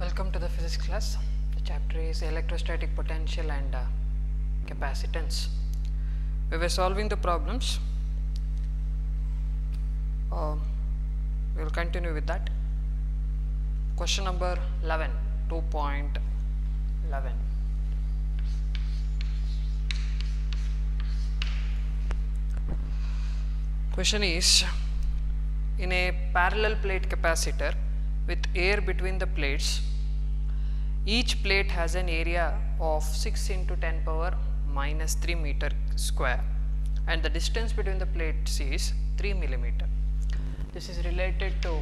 Welcome to the physics class. The chapter is electrostatic potential and uh, capacitance. We were solving the problems. Um, we will continue with that. Question number 11, 2.11. Question is in a parallel plate capacitor with air between the plates each plate has an area of 6 into 10 power minus 3 meter square and the distance between the plates is 3 millimeter this is related to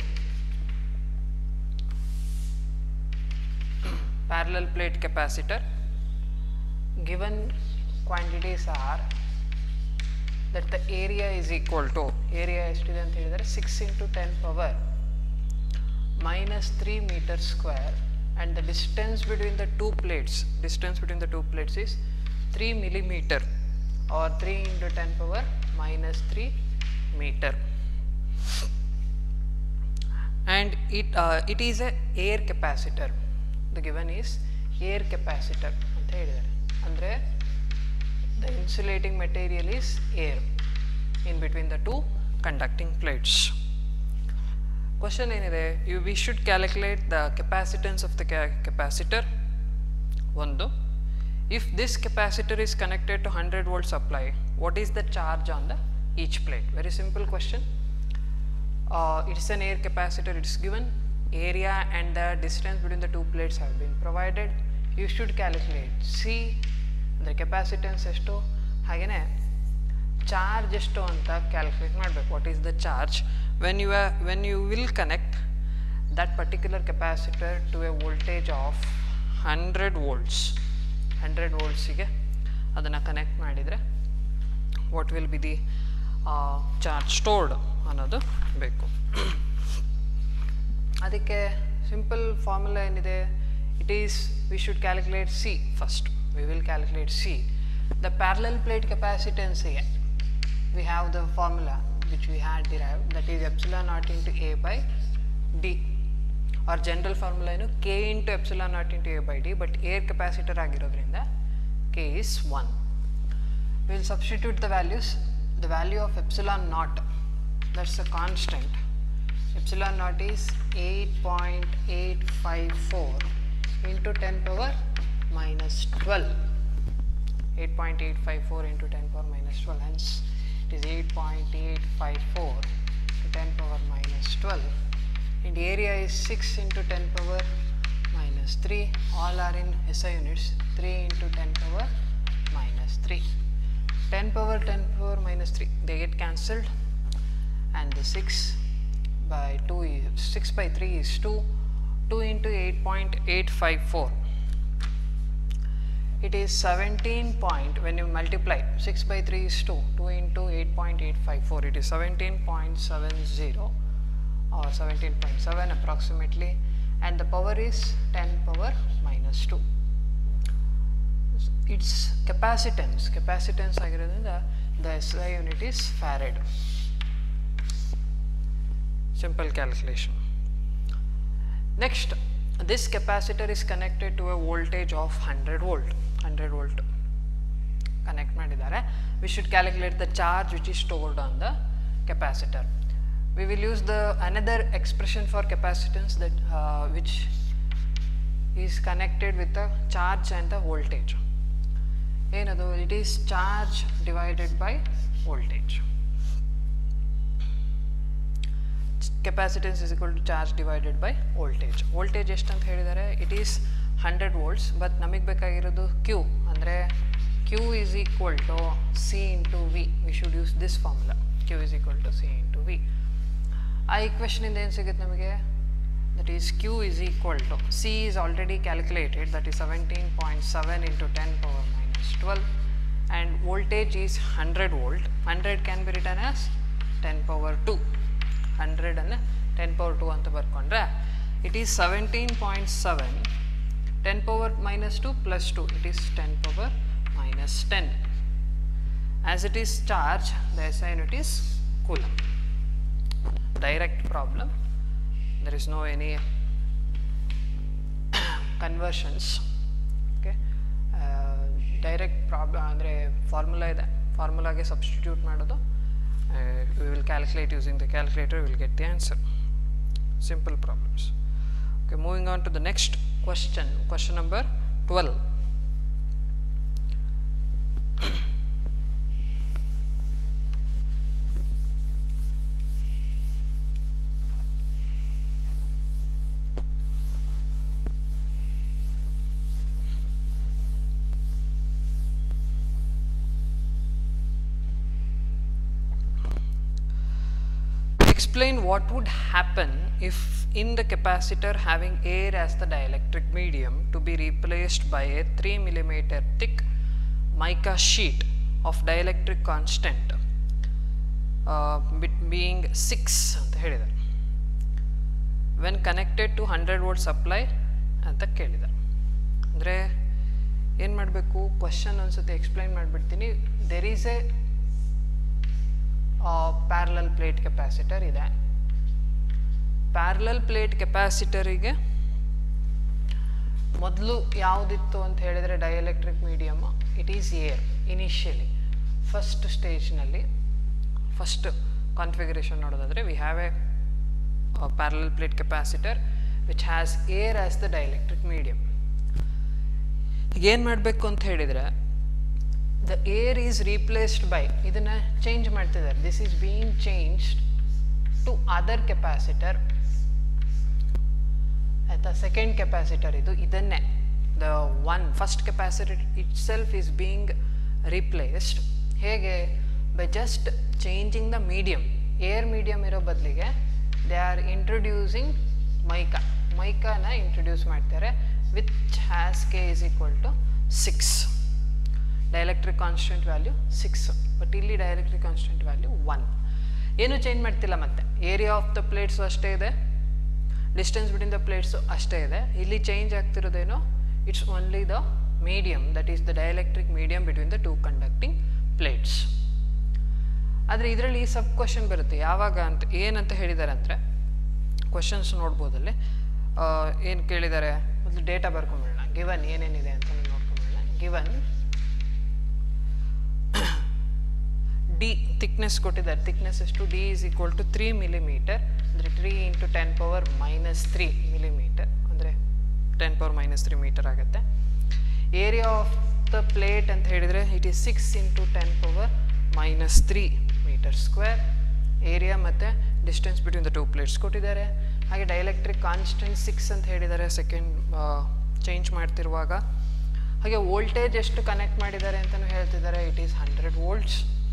parallel plate capacitor given quantities are that the area is equal to area ಎಷ್ಟಿದೆ ಅಂತ ಹೇಳಿದರೆ six into ten power minus three meter square and the distance between the two plates distance between the two plates is three millimeter or three into ten power minus three meter and it uh, it is a air capacitor the given is air capacitor ಅಂತ ಹೇಳಿದ್ದಾರೆ ಅಂದರೆ the insulating material is air in between the two conducting plates question ಏನಿದೆ you we should calculate the capacitance of the ca- capacitor ಒಂದು if this capacitor is connected to 100 volt supply what is the charge on the each plate very simple question uh, it is an air capacitor it is given area and the distance between the two plates have been provided you should calculate c ಅಂದರೆ capacitance ಎಷ್ಟು ಹಾಗೆಯೇ charge ಎಷ್ಟು ಅಂತ calculate ಮಾಡಬೇಕು what is the charge when you when you will connect that particular capacitor to a voltage of hundred volts hundred ವೋಲ್ಟ್ಸಿಗೆ ಅದನ್ನು connect ಮಾಡಿದರೆ what will be the charge stored ಅನ್ನೋದು ಬೇಕು ಅದಕ್ಕೆ ಸಿಂಪಲ್ ಫಾರ್ಮುಲಾ ಏನಿದೆ it is we should calculate C first we will calculate C the parallel plate ಕೆಪಾಸಿಟೆನ್ಸಿಗೆ we have the formula which we had derive that is epsilon naught into A by D or general formula ಏನು K into epsilon naught into A by D but air capacitor ಆಗಿರೋದ್ರಿಂದ K is one we'll substitute the values the value of epsilon naught that's a constant epsilon naught is 8.854 into 10 power minus 12 8.854 into 10 power minus 12 hence it is 8.854 to 10 power minus 12 and area is 6 into 10 power minus 3 all are in SI units 3 into 10 power minus 3 10 power 10 power minus 3 they get cancelled and the 6 by 2 is 6 by 3 is 2 2 into 8.854 it is 17 point when you multiply 6 by 3 is 2 2 into 8.854 it is 17.70 or 17.7 approximately and the power is 10 power minus 2 its capacitance capacitance ಆಗಿರೋದ್ರಿಂದ the SI unit is farad simple calculation next this capacitor is connected to a voltage of 100 volt 100 volt connect ಮಾಡಿದ್ದಾರೆ we should calculate the charge which is stored on the capacitor we will use the another expression for capacitance that uh, which is connected with the charge and the voltage ಏನದು it is charge divided by voltage capacitance is equal to charge divided by voltage voltage ಎಷ್ಟು ಅಂತ ಹೇಳಿದ್ದಾರೆ it is hundred volts but ನಮಗೆ ಬೇಕಾಗಿರೋದು Q ಅಂದರೆ Q is equal to C into V we should use this formula Q is equal to C into V ಆ ಈಕ್ವೆಷನಿಂದ ಏನು ಸಿಗುತ್ತೆ ನಮಗೆ that is q is equal to c is already calculated that is 17.7 into 10 power minus 12 and voltage is 100 volt 100 can be written as 10 power 2 100 ಅನ್ನು 10 power 2 ಅಂತ ಬರ್ಕೊಂಡ್ರೆ it is 17.7 10 power minus 2 plus 2 it is 10 power minus 10 as it is charge the SI unit is coulomb direct problem there is no any conversions okay direct problem ಅಂದರೆ formula ಇದೆ ಫಾರ್ಮುಲಾಗೆ substitute ಮಾಡೋದು we will calculate using the calculator will get the answer simple problems. Okay, moving on to the next question, question number 12. explain what would happen if in the capacitor having air as the dielectric medium to be replaced by a 3 millimeter thick mica sheet of dielectric constant uh, bit- being 6 ಅಂತ ಹೇಳಿದ್ದಾರೆ when connected to hundred volt supply ಅಂತ ಕೇಳಿದ ಅಂದರೆ ಏನು ಮಾಡಬೇಕು question ಒಂದ್ಸತಿ explain ಮಾಡಿಬಿಡ್ತೀನಿ there is a parallel plate capacitor ಇದೆ ಪ್ಯಾರಲಲ್ ಪ್ಲೇಟ್ ಕೆಪಾಸಿಟರಿಗೆ ಮೊದಲು ಯಾವುದಿತ್ತು ಅಂತ ಹೇಳಿದರೆ dielectric medium it is air initially first ಸ್ಟೇಜ್ನಲ್ಲಿ ಫಸ್ಟ್ ಕಾನ್ಫಿಗರೇಷನ್ ನೋಡೋದಾದರೆ we have a parallel plate capacitor which has air as the dielectric medium ಈಗ ಏನು ಮಾಡಬೇಕು ಅಂತ ಹೇಳಿದರೆ the air is replaced by ಇದನ್ನು ಚೇಂಜ್ ಮಾಡ್ತಿದ್ದಾರೆ this is being changed to other capacitor ಆಯಿತಾ ಸೆಕೆಂಡ್ ಕೆಪಾಸಿಟರ್ ಇದು ಇದನ್ನೇ the one first capacitor itself is being replaced ಹೇಗೆ by just changing the medium air medium ಇರೋ ಬದಲಿಗೆ they are introducing mica ಮೈಕಾನ introduce ಮಾಡ್ತಾರೆ which has K is equal to six dielectric constant value six but ಇಲ್ಲಿ dielectric constant value one ಏನು change ಮಾಡ್ತಿಲ್ಲ ಮತ್ತೆ area of the plates ಅಷ್ಟೇ ಇದೆ ಡಿಸ್ಟೆನ್ಸ್ ಬಿಟ್ವೀನ್ ದ ಪ್ಲೇಟ್ಸು ಅಷ್ಟೇ ಇದೆ ಇಲ್ಲಿ ಚೇಂಜ್ ಆಗ್ತಿರೋದೇನು it's only the medium that is the dielectric medium between the two conducting plates ಆದರೆ ಇದರಲ್ಲಿ ಸಬ್ ಕ್ವಶನ್ ಬರುತ್ತೆ ಯಾವಾಗ ಅಂತ ಏನಂತ ಹೇಳಿದ್ದಾರೆ ಅಂದರೆ ಕ್ವಶನ್ಸ್ ನೋಡ್ಬೋದಲ್ಲಿ ಏನು ಕೇಳಿದ್ದಾರೆ ಮೊದಲು ಡೇಟಾ ಬರ್ಕೊಂಬಿಡೋಣ ಗಿವನ್ ಏನೇನಿದೆ ಅಂತ ನೋಡ್ಕೊಂಬಿಡೋಣ ಗಿವನ್ ಡಿ ಥಿಕ್ನೆಸ್ ಕೊಟ್ಟಿದ್ದಾರೆ ಥಿಕ್ನೆಸ್ ಎಷ್ಟು D is equal to three millimeter ಅಂದರೆ three into ten power minus three millimeter ಅಂದರೆ ten power minus three meter ಆಗುತ್ತೆ ಏರಿಯಾ ಆಫ್ ದ ಪ್ಲೇಟ್ ಅಂತ ಹೇಳಿದರೆ it is six into ten power minus three meter square area ಮತ್ತು distance between the two plates ಕೊಟ್ಟಿದ್ದಾರೆ ಹಾಗೆ dielectric constant six ಅಂತ ಹೇಳಿದ್ದಾರೆ second change ಮಾಡ್ತಿರುವಾಗ ಹಾಗೆ ವೋಲ್ಟೇಜ್ ಎಷ್ಟು ಕನೆಕ್ಟ್ ಮಾಡಿದ್ದಾರೆ ಅಂತಲೂ ಹೇಳ್ತಿದ್ದಾರೆ ಇಟ್ ಈಸ್ ಹಂಡ್ರೆಡ್ ವೋಲ್ಟ್ಸ್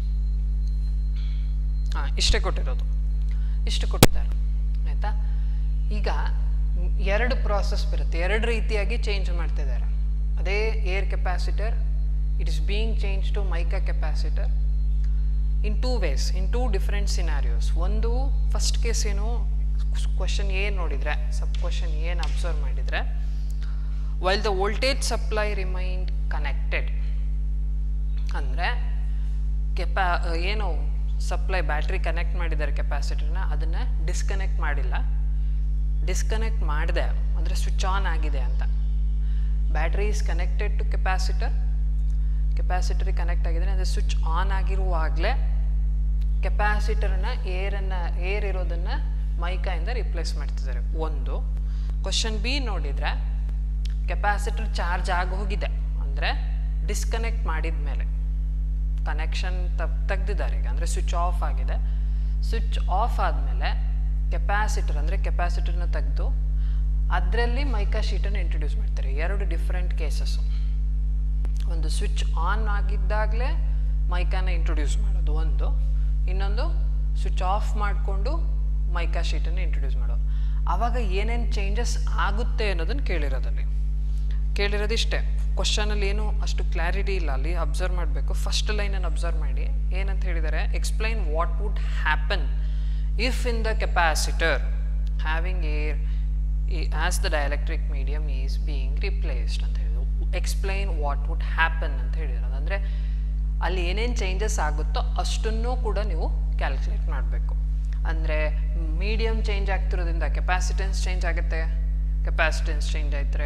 ಹಾಂ ಇಷ್ಟೇ ಕೊಟ್ಟಿರೋದು ಇಷ್ಟು ಕೊಟ್ಟಿದ್ದಾರೆ ಆಯಿತಾ ಈಗ ಮ್, ಎರಡು ಪ್ರಾಸೆಸ್ ಬರುತ್ತೆ ಎರಡು ರೀತಿಯಾಗಿ ಚೇಂಜ್ ಮಾಡ್ತಿದ್ದಾರೆ ಅದೇ air capacitor it is being change to mica capacitor in two ways in two different scenarios ಒಂದು ಫಸ್ಟ್ ಕೇಸ್ ಏನು ಕ್ವಶನ್ ಏನು ನೋಡಿದರೆ ಸಬ್ ಕ್ವಶನ್ ಏನು ಅಬ್ಸರ್ವ್ ಮಾಡಿದರೆ while the voltage supply remained connected ಅಂದರೆ ಕೆಪಾ ಏನು ಸಪ್ಲೈ ಬ್ಯಾಟ್ರಿ ಕನೆಕ್ಟ್ ಮಾಡಿದ್ದಾರೆ ಕೆಪಾಸಿಟರ್ನ ಅದನ್ನು ಡಿಸ್ಕನೆಕ್ಟ್ ಮಾಡಿಲ್ಲ ಡಿಸ್ಕನೆಕ್ಟ್ ಮಾಡಿದೆ ಅಂದರೆ ಸ್ವಿಚ್ ಆನ್ ಆಗಿದೆ ಅಂತ battery is connected to capacitor ಕೆಪಾಸಿಟರಿಗೆ ಕನೆಕ್ಟ್ ಆಗಿದೆ ಅಂದರೆ ಸ್ವಿಚ್ ಆನ್ ಆಗಿರುವಾಗಲೇ ಕೆಪಾಸಿಟರ್ನ ಏರನ್ನು ಏರ್ ಇರೋದನ್ನು ಮೈಕಾಯಿಂದ ರಿಪ್ಲೇಸ್ ಮಾಡ್ತಿದ್ದಾರೆ ಒಂದು ಕ್ವಶನ್ ಬಿ ನೋಡಿದರೆ ಕೆಪಾಸಿಟರ್ ಚಾರ್ಜ್ ಆಗಿ ಹೋಗಿದೆ ಅಂದರೆ ಡಿಸ್ಕನೆಕ್ಟ್ ಮಾಡಿದ ಮೇಲೆ ಕನೆಕ್ಷನ್ ತಪ್ ತೆಗ್ದಿದ್ದಾರೆ ಈಗ ಅಂದರೆ ಸ್ವಿಚ್ ಆಫ್ ಆಗಿದೆ ಸ್ವಿಚ್ ಆಫ್ ಆದಮೇಲೆ ಕೆಪಾಸಿಟರ್ ಅಂದರೆ ಕೆಪಾಸಿಟರ್ನ ತೆಗೆದು ಅದರಲ್ಲಿ ಮೈಕಾ ಶೀಟನ್ನು ಇಂಟ್ರೊಡ್ಯೂಸ್ ಮಾಡ್ತಾರೆ ಎರಡು ಡಿಫ್ರೆಂಟ್ ಕೇಸಸ್ಸು ಒಂದು ಸ್ವಿಚ್ ಆನ್ ಆಗಿದ್ದಾಗಲೇ ಮೈಕಾನ ಇಂಟ್ರೊಡ್ಯೂಸ್ ಮಾಡೋದು ಒಂದು ಇನ್ನೊಂದು ಸ್ವಿಚ್ ಆಫ್ ಮಾಡಿಕೊಂಡು ಮೈಕಾ ಶೀಟನ್ನು ಇಂಟ್ರೊಡ್ಯೂಸ್ ಮಾಡೋದು ಆವಾಗ ಏನೇನು ಚೇಂಜಸ್ ಆಗುತ್ತೆ ಅನ್ನೋದನ್ನು ಕೇಳಿರೋದಲ್ಲಿ ಕೇಳಿರೋದು ಇಷ್ಟೇ ಕ್ವಶನಲ್ಲಿ ಏನು ಅಷ್ಟು ಕ್ಲಾರಿಟಿ ಇಲ್ಲ ಅಲ್ಲಿ ಅಬ್ಸರ್ವ್ ಮಾಡಬೇಕು ಫಸ್ಟ್ ಲೈನನ್ನು ಅಬ್ಸರ್ವ್ ಮಾಡಿ ಏನಂತ ಹೇಳಿದ್ದಾರೆ explain what would happen if in the capacitor having air as the dielectric medium is being replaced ಅಂತ ಹೇಳಿದ್ರು ಎಕ್ಸ್ಪ್ಲೈನ್ ವಾಟ್ ವುಡ್ ಹ್ಯಾಪನ್ ಅಂತ ಹೇಳಿರೋದು ಅಂದರೆ ಅಲ್ಲಿ ಏನೇನು ಚೇಂಜಸ್ ಆಗುತ್ತೋ ಅಷ್ಟನ್ನೂ ಕೂಡ ನೀವು ಕ್ಯಾಲ್ಕುಲೇಟ್ ಮಾಡಬೇಕು ಅಂದರೆ ಮೀಡಿಯಮ್ ಚೇಂಜ್ ಆಗ್ತಿರೋದ್ರಿಂದ ಕೆಪಾಸಿಟೆನ್ಸ್ ಚೇಂಜ್ ಆಗುತ್ತೆ ಕೆಪಾಸಿಟೆನ್ಸ್ ಚೇಂಜ್ ಆಯ್ತರೆ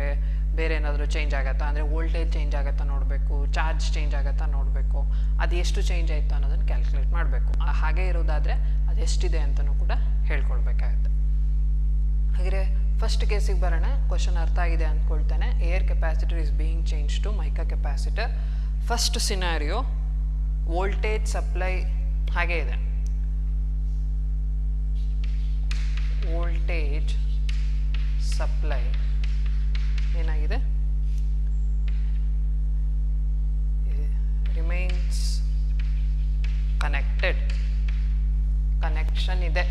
ಬೇರೆ ಏನಾದರೂ ಚೇಂಜ್ ಆಗುತ್ತಾ ಅಂದರೆ ವೋಲ್ಟೇಜ್ ಚೇಂಜ್ ಆಗುತ್ತಾ ನೋಡಬೇಕು ಚಾರ್ಜ್ ಚೇಂಜ್ ಆಗುತ್ತಾ ನೋಡಬೇಕು ಅದು ಎಷ್ಟು ಚೇಂಜ್ ಆಯಿತು ಅನ್ನೋದನ್ನು ಕ್ಯಾಲ್ಕುಲೇಟ್ ಮಾಡಬೇಕು ಹಾಗೆ ಇರೋದಾದರೆ ಅದು ಎಷ್ಟಿದೆ ಅಂತಲೂ ಕೂಡ ಹೇಳ್ಕೊಳ್ಬೇಕಾಗತ್ತೆ ಹಾಗೆ ಫಸ್ಟ್ ಕೇಸಿಗೆ ಬರೋಣ ಕ್ವಶನ್ ಅರ್ಥ ಆಗಿದೆ ಅಂದ್ಕೊಳ್ತೇನೆ air capacitor is being change to mica capacitor first scenario voltage supply ಹಾಗೆ ಇದೆ ವೋಲ್ಟೇಜ್ ಸಪ್ಲೈ ಏನಾಗಿದೆ ರಿಮೈನ್ಸ್ ಕನೆಕ್ಟೆಡ್ ಕನೆಕ್ಷನ್ ಇದೆ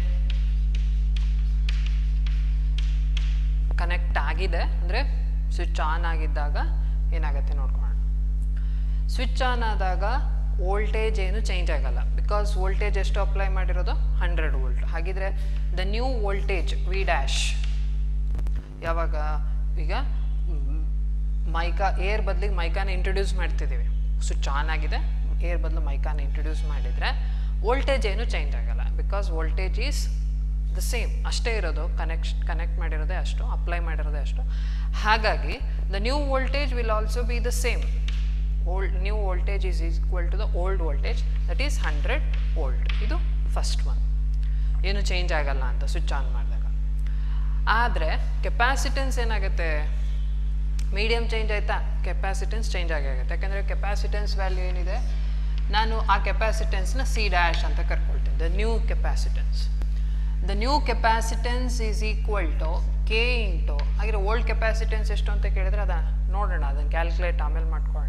ಕನೆಕ್ಟ್ ಆಗಿದೆ ಅಂದರೆ ಸ್ವಿಚ್ ಆನ್ ಆಗಿದ್ದಾಗ ಏನಾಗುತ್ತೆ ನೋಡ್ಕೊಳ್ಳೋಣ ಸ್ವಿಚ್ ಆನ್ ಆದಾಗ ವೋಲ್ಟೇಜ್ ಏನು ಚೇಂಜ್ ಆಗಲ್ಲ ಬಿಕಾಸ್ ವೋಲ್ಟೇಜ್ ಎಷ್ಟು ಅಪ್ಲೈ ಮಾಡಿರೋದು ಹಂಡ್ರೆಡ್ ವೋಲ್ಟ್ ಹಾಗಿದ್ರೆ the new voltage V dash ಯಾವಾಗ ಈಗ ಮ್, ಮೈಕಾ ಏರ್ ಬದಲಿಗೆ ಮೈಕಾನ ಇಂಟ್ರೊಡ್ಯೂಸ್ ಮಾಡ್ತಿದ್ದೀವಿ ಸ್ವಿಚ್ ಆನ್ ಆಗಿದೆ ಏರ್ ಬದಲು ಮೈಕಾನ ಇಂಟ್ರೊಡ್ಯೂಸ್ ಮಾಡಿದರೆ ವೋಲ್ಟೇಜ್ ಏನು ಚೇಂಜ್ ಆಗಲ್ಲ because voltage is the same ಅಷ್ಟೇ ಇರೋದು ಕನೆಕ್ಷ ಕನೆಕ್ಟ್ ಮಾಡಿರೋದೇ ಅಷ್ಟು ಅಪ್ಲೈ ಮಾಡಿರೋದೇ ಅಷ್ಟು ಹಾಗಾಗಿ the new voltage will also be the same old new voltage is equal to the old voltage that is hundred volt ಇದು ಫಸ್ಟ್ ಒನ್ ಏನು change ಆಗಲ್ಲ ಅಂತ ಸ್ವಿಚ್ ಆನ್ ಮಾಡಿದಾಗ ಆದರೆ ಕೆಪಾಸಿಟೆನ್ಸ್ ಏನಾಗುತ್ತೆ ಮೀಡಿಯಮ್ ಚೇಂಜ್ ಆಯಿತಾ ಕೆಪಾಸಿಟೆನ್ಸ್ ಚೇಂಜ್ ಆಗೇ ಆಗುತ್ತೆ ಯಾಕಂದರೆ ಕೆಪಾಸಿಟೆನ್ಸ್ ವ್ಯಾಲ್ಯೂ ಏನಿದೆ ನಾನು ಆ ಕೆಪಾಸಿಟೆನ್ಸ್ನ ಸಿ ಡ್ಯಾಶ್ ಅಂತ ಕರ್ಕೊಳ್ತೀನಿ the new capacitance the new capacitance is equal to K into ಹಾಗಿರೋ ಓಲ್ಡ್ ಕೆಪಾಸಿಟೆನ್ಸ್ ಎಷ್ಟು ಅಂತ ಕೇಳಿದ್ರೆ ಅದ ನೋಡೋಣ ಅದನ್ನು ಕ್ಯಾಲ್ಕುಲೇಟ್ ಆಮೇಲೆ ಮಾಡ್ಕೊಳ್ಳೋಣ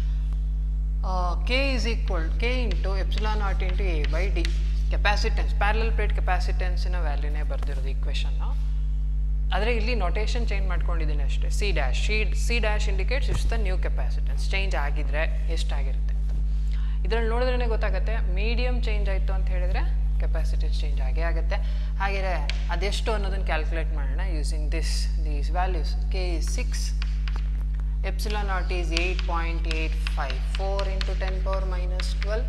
K is equal K into epsilon naught into A by D capacitance parallel plate ಕೆಪಾಸಿಟೆನ್ಸಿನ ವ್ಯಾಲ್ಯೂನೇ ಬರೆದಿರೋದು ಈಕ್ವೇಷನ್ನು ಆದರೆ ಇಲ್ಲಿ ನೊಟೇಷನ್ ಚೇಂಜ್ ಮಾಡ್ಕೊಂಡಿದ್ದೀನಿ ಅಷ್ಟೇ C dash C C dash indicates it's the new capacitance change ಆಗಿದ್ರೆ ಎಷ್ಟಾಗಿರುತ್ತೆ ಅಂತ ಇದರಲ್ಲಿ ನೋಡಿದ್ರೇ ಗೊತ್ತಾಗುತ್ತೆ ಮೀಡಿಯಮ್ ಚೇಂಜ್ ಆಯಿತು ಅಂತ ಹೇಳಿದರೆ ಕೆಪಾಸಿಟೆನ್ಸ್ ಚೇಂಜ್ ಆಗೇ ಆಗುತ್ತೆ ಹಾಗೆಯೇ ಅದೆಷ್ಟು ಅನ್ನೋದನ್ನು ಕ್ಯಾಲ್ಕುಲೇಟ್ ಮಾಡೋಣ using this these values K is six epsilon naught is eight point eight five four into ten power minus twelve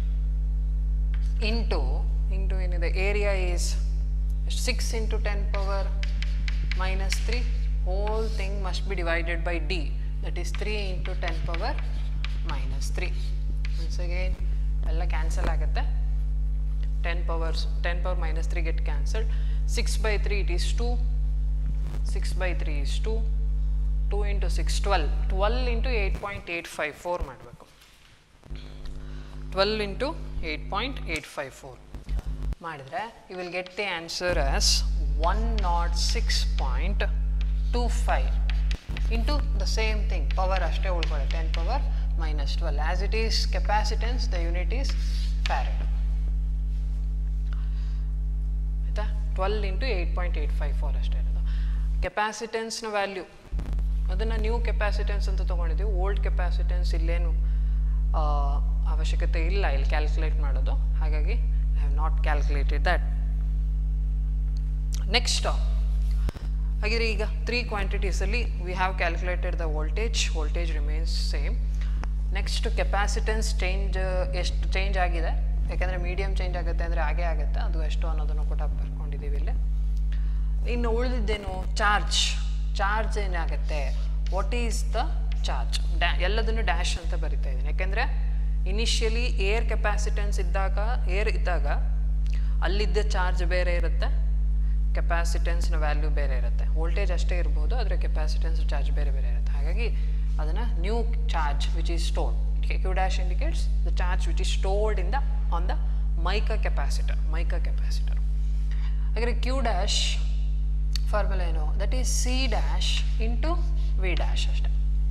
into into ಏನಿದೆ area is six into ten power minus 3 whole thing must be divided by d that is 3 into 10 power minus 3 once again ಎಲ್ಲ cancel ಆಗುತ್ತೆ ten powers ten power minus three get cancelled six by three it is two six by three is two two into six twelve twelve into eight point eight five four ಮಾಡಬೇಕು twelve into eight point eight five four ಮಾಡಿದರೆ you will get the answer as one naught six point two five into the same thing power ಅಷ್ಟೇ ಉಳ್ಕೊಳ್ಳೆ ten power minus twelve as it is capacitance the unit is farad ಆಯಿತಾ twelve into eight point eight five four ಅಷ್ಟೇ ಇರೋದು ಕೆಪಾಸಿಟೆನ್ಸ್ನ value ಅದನ್ನು new capacitance ಅಂತ ತೊಗೊಂಡಿದ್ದೀವಿ old capacitance ಇಲ್ಲೇನು ಆ, ಅವಶ್ಯಕತೆ ಇಲ್ಲ ಇಲ್ಲಿ ಕ್ಯಾಲ್ಕುಲೇಟ್ ಮಾಡೋದು ಹಾಗಾಗಿ I have not calculated that next ಹಾಗಿದ್ರೆ ಈಗ ತ್ರೀ ಕ್ವಾಂಟಿಟೀಸಲ್ಲಿ we have calculated the voltage voltage remains same next capacitance change ಎಷ್ಟು ಚೇಂಜ್ ಆಗಿದೆ ಯಾಕೆಂದರೆ ಮೀಡಿಯಮ್ ಚೇಂಜ್ ಆಗುತ್ತೆ ಅಂದರೆ ಹಾಗೇ ಆಗುತ್ತೆ ಅದು ಎಷ್ಟು ಅನ್ನೋದನ್ನು ಕೂಡ ಬರ್ಕೊಂಡಿದ್ದೀವಿ ಇಲ್ಲಿ ಇನ್ನು ಉಳಿದಿದ್ದೇನು ಚಾರ್ಜ್ ಚಾರ್ಜ್ ಏನಾಗುತ್ತೆ ವಾಟ್ ಈಸ್ ದ ಚಾರ್ಜ್ ಡ್ಯಾ ಎಲ್ಲದನ್ನು ಡ್ಯಾಶ್ ಅಂತ ಬರಿತಾ ಇದ್ದೀನಿ ಯಾಕೆಂದರೆ ಇನಿಷಿಯಲಿ ಏರ್ ಕೆಪಾಸಿಟೆನ್ಸ್ ಇದ್ದಾಗ ಏರ್ ಇದ್ದಾಗ ಅಲ್ಲಿದ್ದ ಚಾರ್ಜ್ ಬೇರೆ ಇರುತ್ತೆ ಕೆಪಾಸಿಟೆನ್ಸ್ನ ವ್ಯಾಲ್ಯೂ ಬೇರೆ ಇರುತ್ತೆ ವೋಲ್ಟೇಜ್ ಅಷ್ಟೇ ಇರ್ಬೋದು ಆದರೆ ಕೆಪಾಸಿಟೆನ್ಸ್ ಚಾರ್ಜ್ ಬೇರೆ ಬೇರೆ ಇರುತ್ತೆ ಹಾಗಾಗಿ ಅದನ್ನು new charge which is stored Q dash indicates the charge which is stored in the on the mica capacitor mica capacitor ಹಾಗಾದರೆ ಕ್ಯೂ ಡ್ಯಾಶ್ ಫಾರ್ಮುಲಾ ಏನು that is C dash into V dash ಅಷ್ಟೇ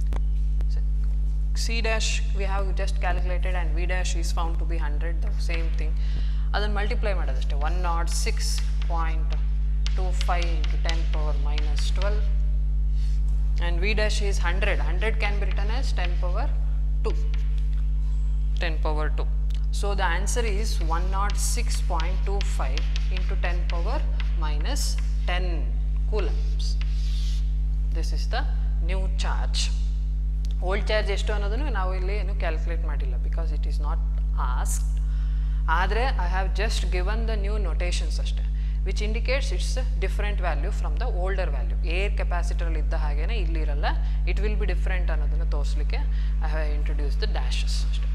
C dash we have just calculated and V dash is found to be hundred the same thing ಅದನ್ನು multiply ಮಾಡೋದಷ್ಟೇ one naught six point two five into ten power minus twelve and V dash is hundred hundred can be return as ten power two ten power two so the answer is one naught six point two five into ten power minus ten coulombs this is the new charge old charge ಎಷ್ಟು ಅನ್ನೋದನ್ನು ನಾವು ಇಲ್ಲಿ ಏನು calculate ಮಾಡಿಲ್ಲ because it is not asked ಆದರೆ I have just given the new notations ಅಷ್ಟೇ which indicates its different value from the older value air ಕೆಪಾಸಿಟರಲ್ಲಿ ಇದ್ದ ಹಾಗೇನೆ ಇಲ್ಲಿರಲ್ಲ ಇಟ್ ವಿಲ್ ಬಿ ಡಿಫ್ರೆಂಟ್ ಅನ್ನೋದನ್ನು ತೋರಿಸ್ಲಿಕ್ಕೆ I have introduce the dashes ಅಷ್ಟೇ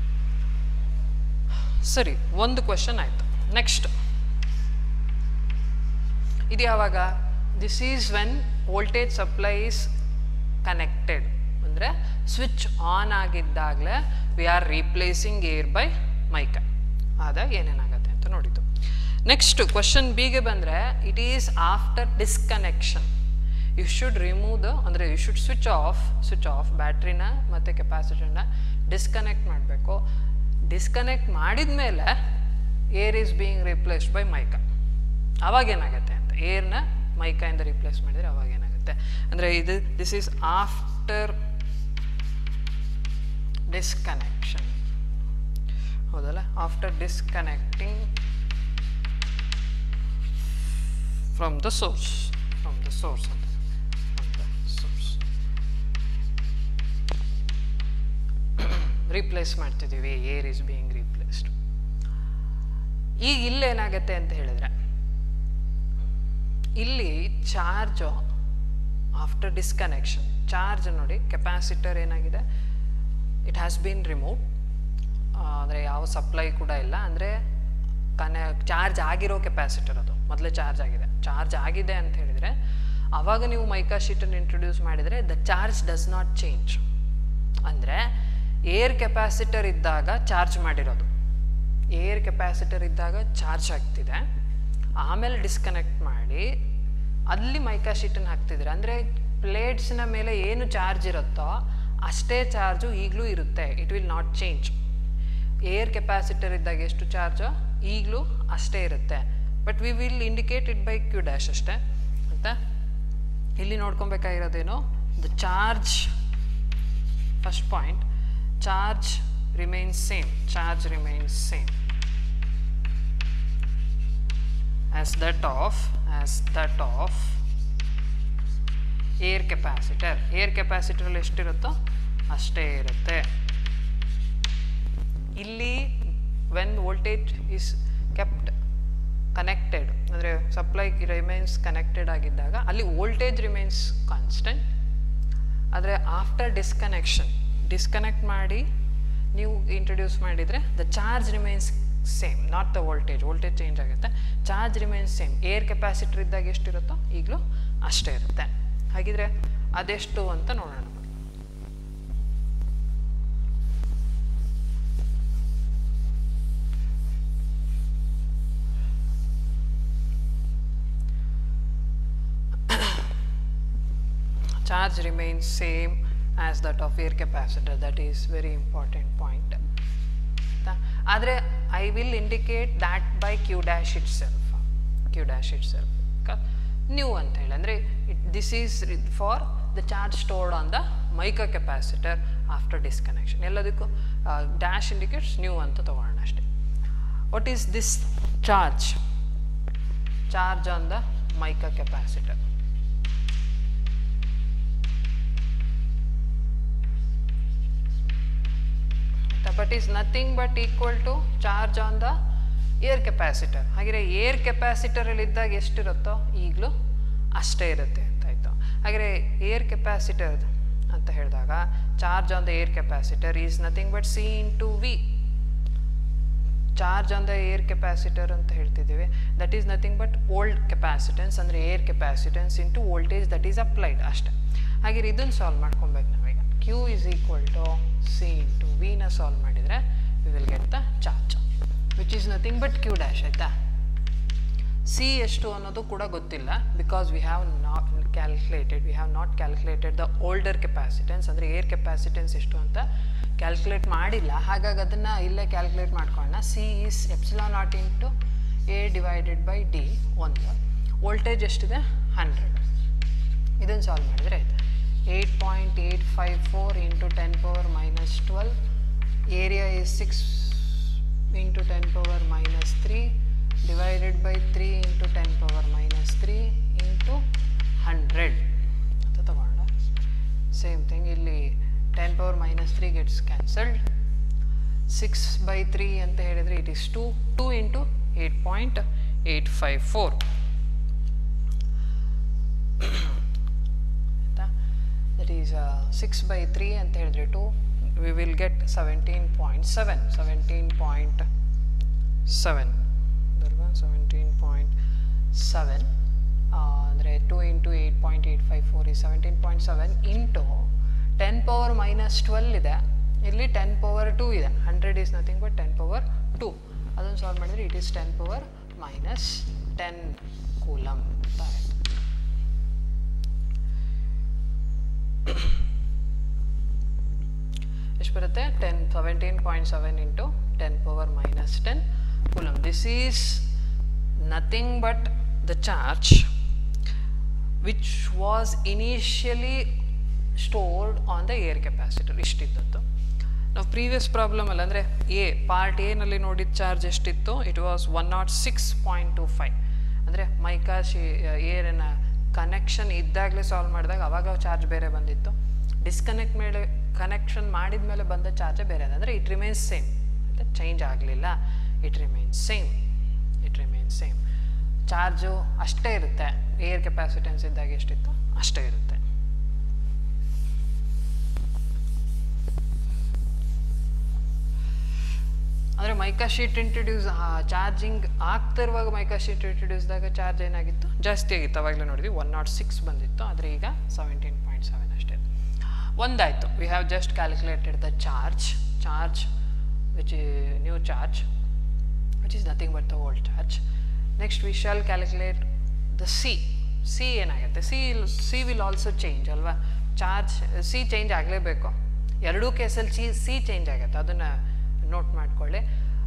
ಸರಿ ಒಂದು ಕ್ವೆಶನ್ ಆಯಿತು ನೆಕ್ಸ್ಟ್ ಇದು ಯಾವಾಗ this is when voltage supply is connected ಅಂದರೆ ಸ್ವಿಚ್ ಆನ್ ಆಗಿದ್ದಾಗಲೇ we are replacing air by mica ಆದಾಗ ಏನೇನಾಗುತ್ತೆ ಅಂತ ನೋಡಿದ್ದು ನೆಕ್ಸ್ಟ್ ಕ್ವಶನ್ ಬಿಗೆ ಬಂದರೆ it is after disconnection you should remove the ಅಂದರೆ you should switch off switch off ಬ್ಯಾಟ್ರಿನ ಮತ್ತು ಕೆಪಾಸಿಟರ್ನ ಡಿಸ್ಕನೆಕ್ಟ್ ಮಾಡಬೇಕು ಡಿಸ್ಕನೆಕ್ಟ್ ಮಾಡಿದ ಮೇಲೆ air is being replaced by mica ಅವಾಗ ಏನಾಗುತ್ತೆ ಅಂತ ಏರ್ನ ಮೈಕಾಯಿಂದ ರಿಪ್ಲೇಸ್ ಮಾಡಿದರೆ ಅವಾಗ ಏನಾಗುತ್ತೆ ಅಂದರೆ ಇದು ದಿಸ್ ಈಸ್ ಆಫ್ಟರ್ ಡಿಸ್ಕನೆಕ್ಷನ್ ಹೌದಲ್ಲ after disconnecting from the source from the source ಅಂತ ಫ್ರಮ್ ದ ಸೋರ್ಸ್ ರೀಪ್ಲೇಸ್ ಮಾಡ್ತಿದ್ದೀವಿ ಏರ್ ಈಸ್ ಬೀಯಿಂಗ್ ರೀಪ್ಲೇಸ್ಡ್ ಈಗ ಇಲ್ಲೇನಾಗತ್ತೆ ಅಂತ ಹೇಳಿದ್ರೆ ಇಲ್ಲಿ ಚಾರ್ಜು ಆಫ್ಟರ್ ಡಿಸ್ಕನೆಕ್ಷನ್ ಚಾರ್ಜ್ ನೋಡಿ ಕೆಪಾಸಿಟರ್ ಏನಾಗಿದೆ ಇಟ್ ಹ್ಯಾಸ್ ಬೀನ್ ರಿಮೂವ್ ಅಂದರೆ ಯಾವ ಸಪ್ಲೈ ಕೂಡ ಇಲ್ಲ ಅಂದರೆ ಕನೆ ಚಾರ್ಜ್ ಆಗಿರೋ ಕೆಪಾಸಿಟರ್ ಅದು ಮೊದಲೇ ಚಾರ್ಜ್ ಆಗಿದೆ ಚಾರ್ಜ್ ಆಗಿದೆ ಅಂತ ಹೇಳಿದರೆ ಆವಾಗ ನೀವು ಮೈಕಾ ಶೀಟನ್ನು ಇಂಟ್ರೊಡ್ಯೂಸ್ ಮಾಡಿದರೆ the charge does not change ಅಂದರೆ ಏರ್ ಕೆಪಾಸಿಟರ್ ಇದ್ದಾಗ ಚಾರ್ಜ್ ಮಾಡಿರೋದು ಏರ್ ಕೆಪಾಸಿಟರ್ ಇದ್ದಾಗ ಚಾರ್ಜ್ ಆಗ್ತಿದೆ ಆಮೇಲೆ ಡಿಸ್ಕನೆಕ್ಟ್ ಮಾಡಿ ಅಲ್ಲಿ ಮೈಕಾ ಶೀಟನ್ನು ಹಾಕ್ತಿದ್ರೆ ಅಂದರೆ ಪ್ಲೇಟ್ಸ್ನ ಮೇಲೆ ಏನು ಚಾರ್ಜ್ ಇರುತ್ತೋ ಅಷ್ಟೇ ಚಾರ್ಜು ಈಗಲೂ ಇರುತ್ತೆ it will not change air capacitor ಇದ್ದಾಗ ಎಷ್ಟು ಚಾರ್ಜು ಈಗಲೂ ಅಷ್ಟೇ ಇರುತ್ತೆ but we will indicate it by Q dash ಅಷ್ಟೇ ಅಂತ ಇಲ್ಲಿ ನೋಡ್ಕೊಬೇಕಾಗಿರೋದೇನು the charge first point charge remains same charge remains same as that of as that of air capacitor air ಕೆಪಾಸಿಟರಲ್ಲಿ ಎಷ್ಟಿರುತ್ತೋ ಅಷ್ಟೇ ಇರುತ್ತೆ ಇಲ್ಲಿ when voltage is kept connected ಅಂದರೆ ಸಪ್ಲೈ ರಿಮೈನ್ಸ್ ಕನೆಕ್ಟೆಡ್ ಆಗಿದ್ದಾಗ ಅಲ್ಲಿ ವೋಲ್ಟೇಜ್ ರಿಮೈನ್ಸ್ ಕಾನ್ಸ್ಟೆಂಟ್ ಆದರೆ ಆಫ್ಟರ್ ಡಿಸ್ಕನೆಕ್ಷನ್ ಡಿಸ್ಕನೆಕ್ಟ್ ಮಾಡಿ ನೀವು ಇಂಟ್ರೊಡ್ಯೂಸ್ ಮಾಡಿದರೆ the charge remains same not the voltage voltage change ಆಗುತ್ತೆ charge remains same air capacitor ಇದ್ದಾಗ ಎಷ್ಟಿರುತ್ತೋ ಈಗಲೂ ಅಷ್ಟೇ ಇರುತ್ತೆ ಹಾಗಿದ್ರೆ ಅದೆಷ್ಟು ಅಂತ ನೋಡೋಣ charge remains same as that of air capacitor that is very important point ಆದರೆ I will indicate that by Q dash itself Q dash itself new ಅಂತ ಹೇಳಿ ಅಂದರೆ it this is for the charge stored on the mica capacitor after disconnection ಎಲ್ಲದಕ್ಕೂ dash indicates new ಅಂತ ತಗೊಳ್ಳೋಣ ಅಷ್ಟೇ what is this charge charge on the mica capacitor but is nothing but equal to charge on the air capacitor ಹಾಗೆ air ಕೆಪಾಸಿಟರಲ್ಲಿ ಇದ್ದಾಗ ಎಷ್ಟಿರುತ್ತೋ ಈಗಲೂ ಅಷ್ಟೇ ಇರುತ್ತೆ ಅಂತಾಯಿತು ಹಾಗೆ ಏರ್ ಕೆಪಾಸಿಟರ್ ಅಂತ ಹೇಳಿದಾಗ charge on the air capacitor is nothing but C into V charge on the air capacitor ಅಂತ ಹೇಳ್ತಿದ್ದೀವಿ that is nothing but old capacitance ಅಂದರೆ air capacitance into voltage that is applied ಅಷ್ಟೇ ಹಾಗೆ ಇದನ್ನು solve ಮಾಡ್ಕೊಬೇಕು ನಾವೀಗ Q is equal to C into ವಿನ solve ಮಾಡಿದರೆ we will get the charge which is nothing but Q dash ಆಯಿತಾ C ಎಷ್ಟು ಅನ್ನೋದು ಕೂಡ ಗೊತ್ತಿಲ್ಲ because we have not calculated we have not calculated the older capacitance ಅಂದರೆ air capacitance ಎಷ್ಟು ಅಂತ ಕ್ಯಾಲ್ಕುಲೇಟ್ ಮಾಡಿಲ್ಲ ಹಾಗಾಗಿ ಅದನ್ನು ಇಲ್ಲೇ ಕ್ಯಾಲ್ಕುಲೇಟ್ ಮಾಡ್ಕೊಳ್ಳೋಣ C is epsilon naught into A divided by D ಒಂದು ವೋಲ್ಟೇಜ್ ಎಷ್ಟಿದೆ ಹಂಡ್ರೆಡ್ ಇದನ್ನು ಸಾಲ್ವ್ ಮಾಡಿದರೆ ಆಯಿತು eight point eight five four into ten power minus twelve area is six into ten power minus three divided by three into ten power minus three into hundred ಅಂತ ತಗೊಳ್ಳೋಣ same thing ಇಲ್ಲಿ ten power minus three gets cancelled six by three ಅಂತ ಹೇಳಿದರೆ it is two two into eight point eight five four that is six by three ಅಂತ ಹೇಳಿದ್ರೆ two we will get seventeen point seven seventeen point seven ಅಲ್ವಾ seventeen point seven ಅಂದರೆ two into eight point eight five four ಈ seventeen point seven into ten power minus twelve ಇದೆ ಇಲ್ಲಿ ten power two ಇದೆ hundred is nothing but ten power two ಅದನ್ನು ಸಾಲ್ವ್ ಮಾಡಿದರೆ it is ten power minus ten coulomb ಅಂತ ಆಯ್ತು ಎಷ್ಟು ಬರುತ್ತೆ ten seventeen point seven into ten power minus ten coulomb this is nothing but the charge which was initially stored on the air capacitor ಇಷ್ಟಿದ್ದದ್ದು ನಾವು previous problem ಅಲ್ಲ ಅಂದರೆ A part ಎನಲ್ಲಿ ನೋಡಿದ charge ಎಷ್ಟಿತ್ತು it was one naught six point two five ಅಂದರೆ mica ಶಿ ಏರಿನ connection ಇದ್ದಾಗಲೇ ಸಾಲ್ವ್ ಮಾಡಿದಾಗ ಅವಾಗ ಚಾರ್ಜ್ ಬೇರೆ ಬಂದಿತ್ತು ಡಿಸ್ಕನೆಕ್ಟ್ ಮೇಲೆ ಕನೆಕ್ಷನ್ ಮಾಡಿದ ಮೇಲೆ ಬಂದ ಚಾರ್ಜೇ ಬೇರೆ ಅದ ಅಂದರೆ ಇಟ್ ರಿಮೈನ್ಸ್ ಸೇಮ್ ಅಂತ ಚೇಂಜ್ ಆಗಲಿಲ್ಲ it remains same it remains same charge ಅಷ್ಟೇ ಇರುತ್ತೆ ಏರ್ ಕೆಪಾಸಿಟೆನ್ಸ್ ಇದ್ದಾಗ ಎಷ್ಟಿತ್ತು ಅಷ್ಟೇ ಇರುತ್ತೆ ಅಂದರೆ ಮೈಕಾ ಶೀಟ್ ಇಂಟ್ರೊಡ್ಯೂಸ್ ಚಾರ್ಜಿಂಗ್ ಆಗ್ತಿರುವಾಗ ಮೈಕಾ ಶೀಟ್ ಇಂಟ್ರೊಡ್ಯೂಸ್ದಾಗ ಚಾರ್ಜ್ ಏನಾಗಿತ್ತು ಜಾಸ್ತಿ ಆಗಿತ್ತು ಅವಾಗಲೇ ನೋಡಿದ್ವಿ ಒನ್ ನಾಟ್ ಸಿಕ್ಸ್ ಬಂದಿತ್ತು ಆದರೆ ಈಗ ಸೆವೆಂಟೀನ್ ಪಾಯಿಂಟ್ ಸೆವೆನ್ ಅಷ್ಟೇ ಒಂದಾಯಿತು we have just calculated the charge charge which new charge which is nothing but the old charge next we shall calculate the C C ಏನಾಗುತ್ತೆ C C will also change ಅಲ್ವಾ charge C change ಆಗಲೇಬೇಕು ಎರಡೂ ಕೇಸಲ್ಲಿ C C change ಆಗುತ್ತೆ ಅದನ್ನು note ಮಾಡ್ಕೊಳ್ಳಿ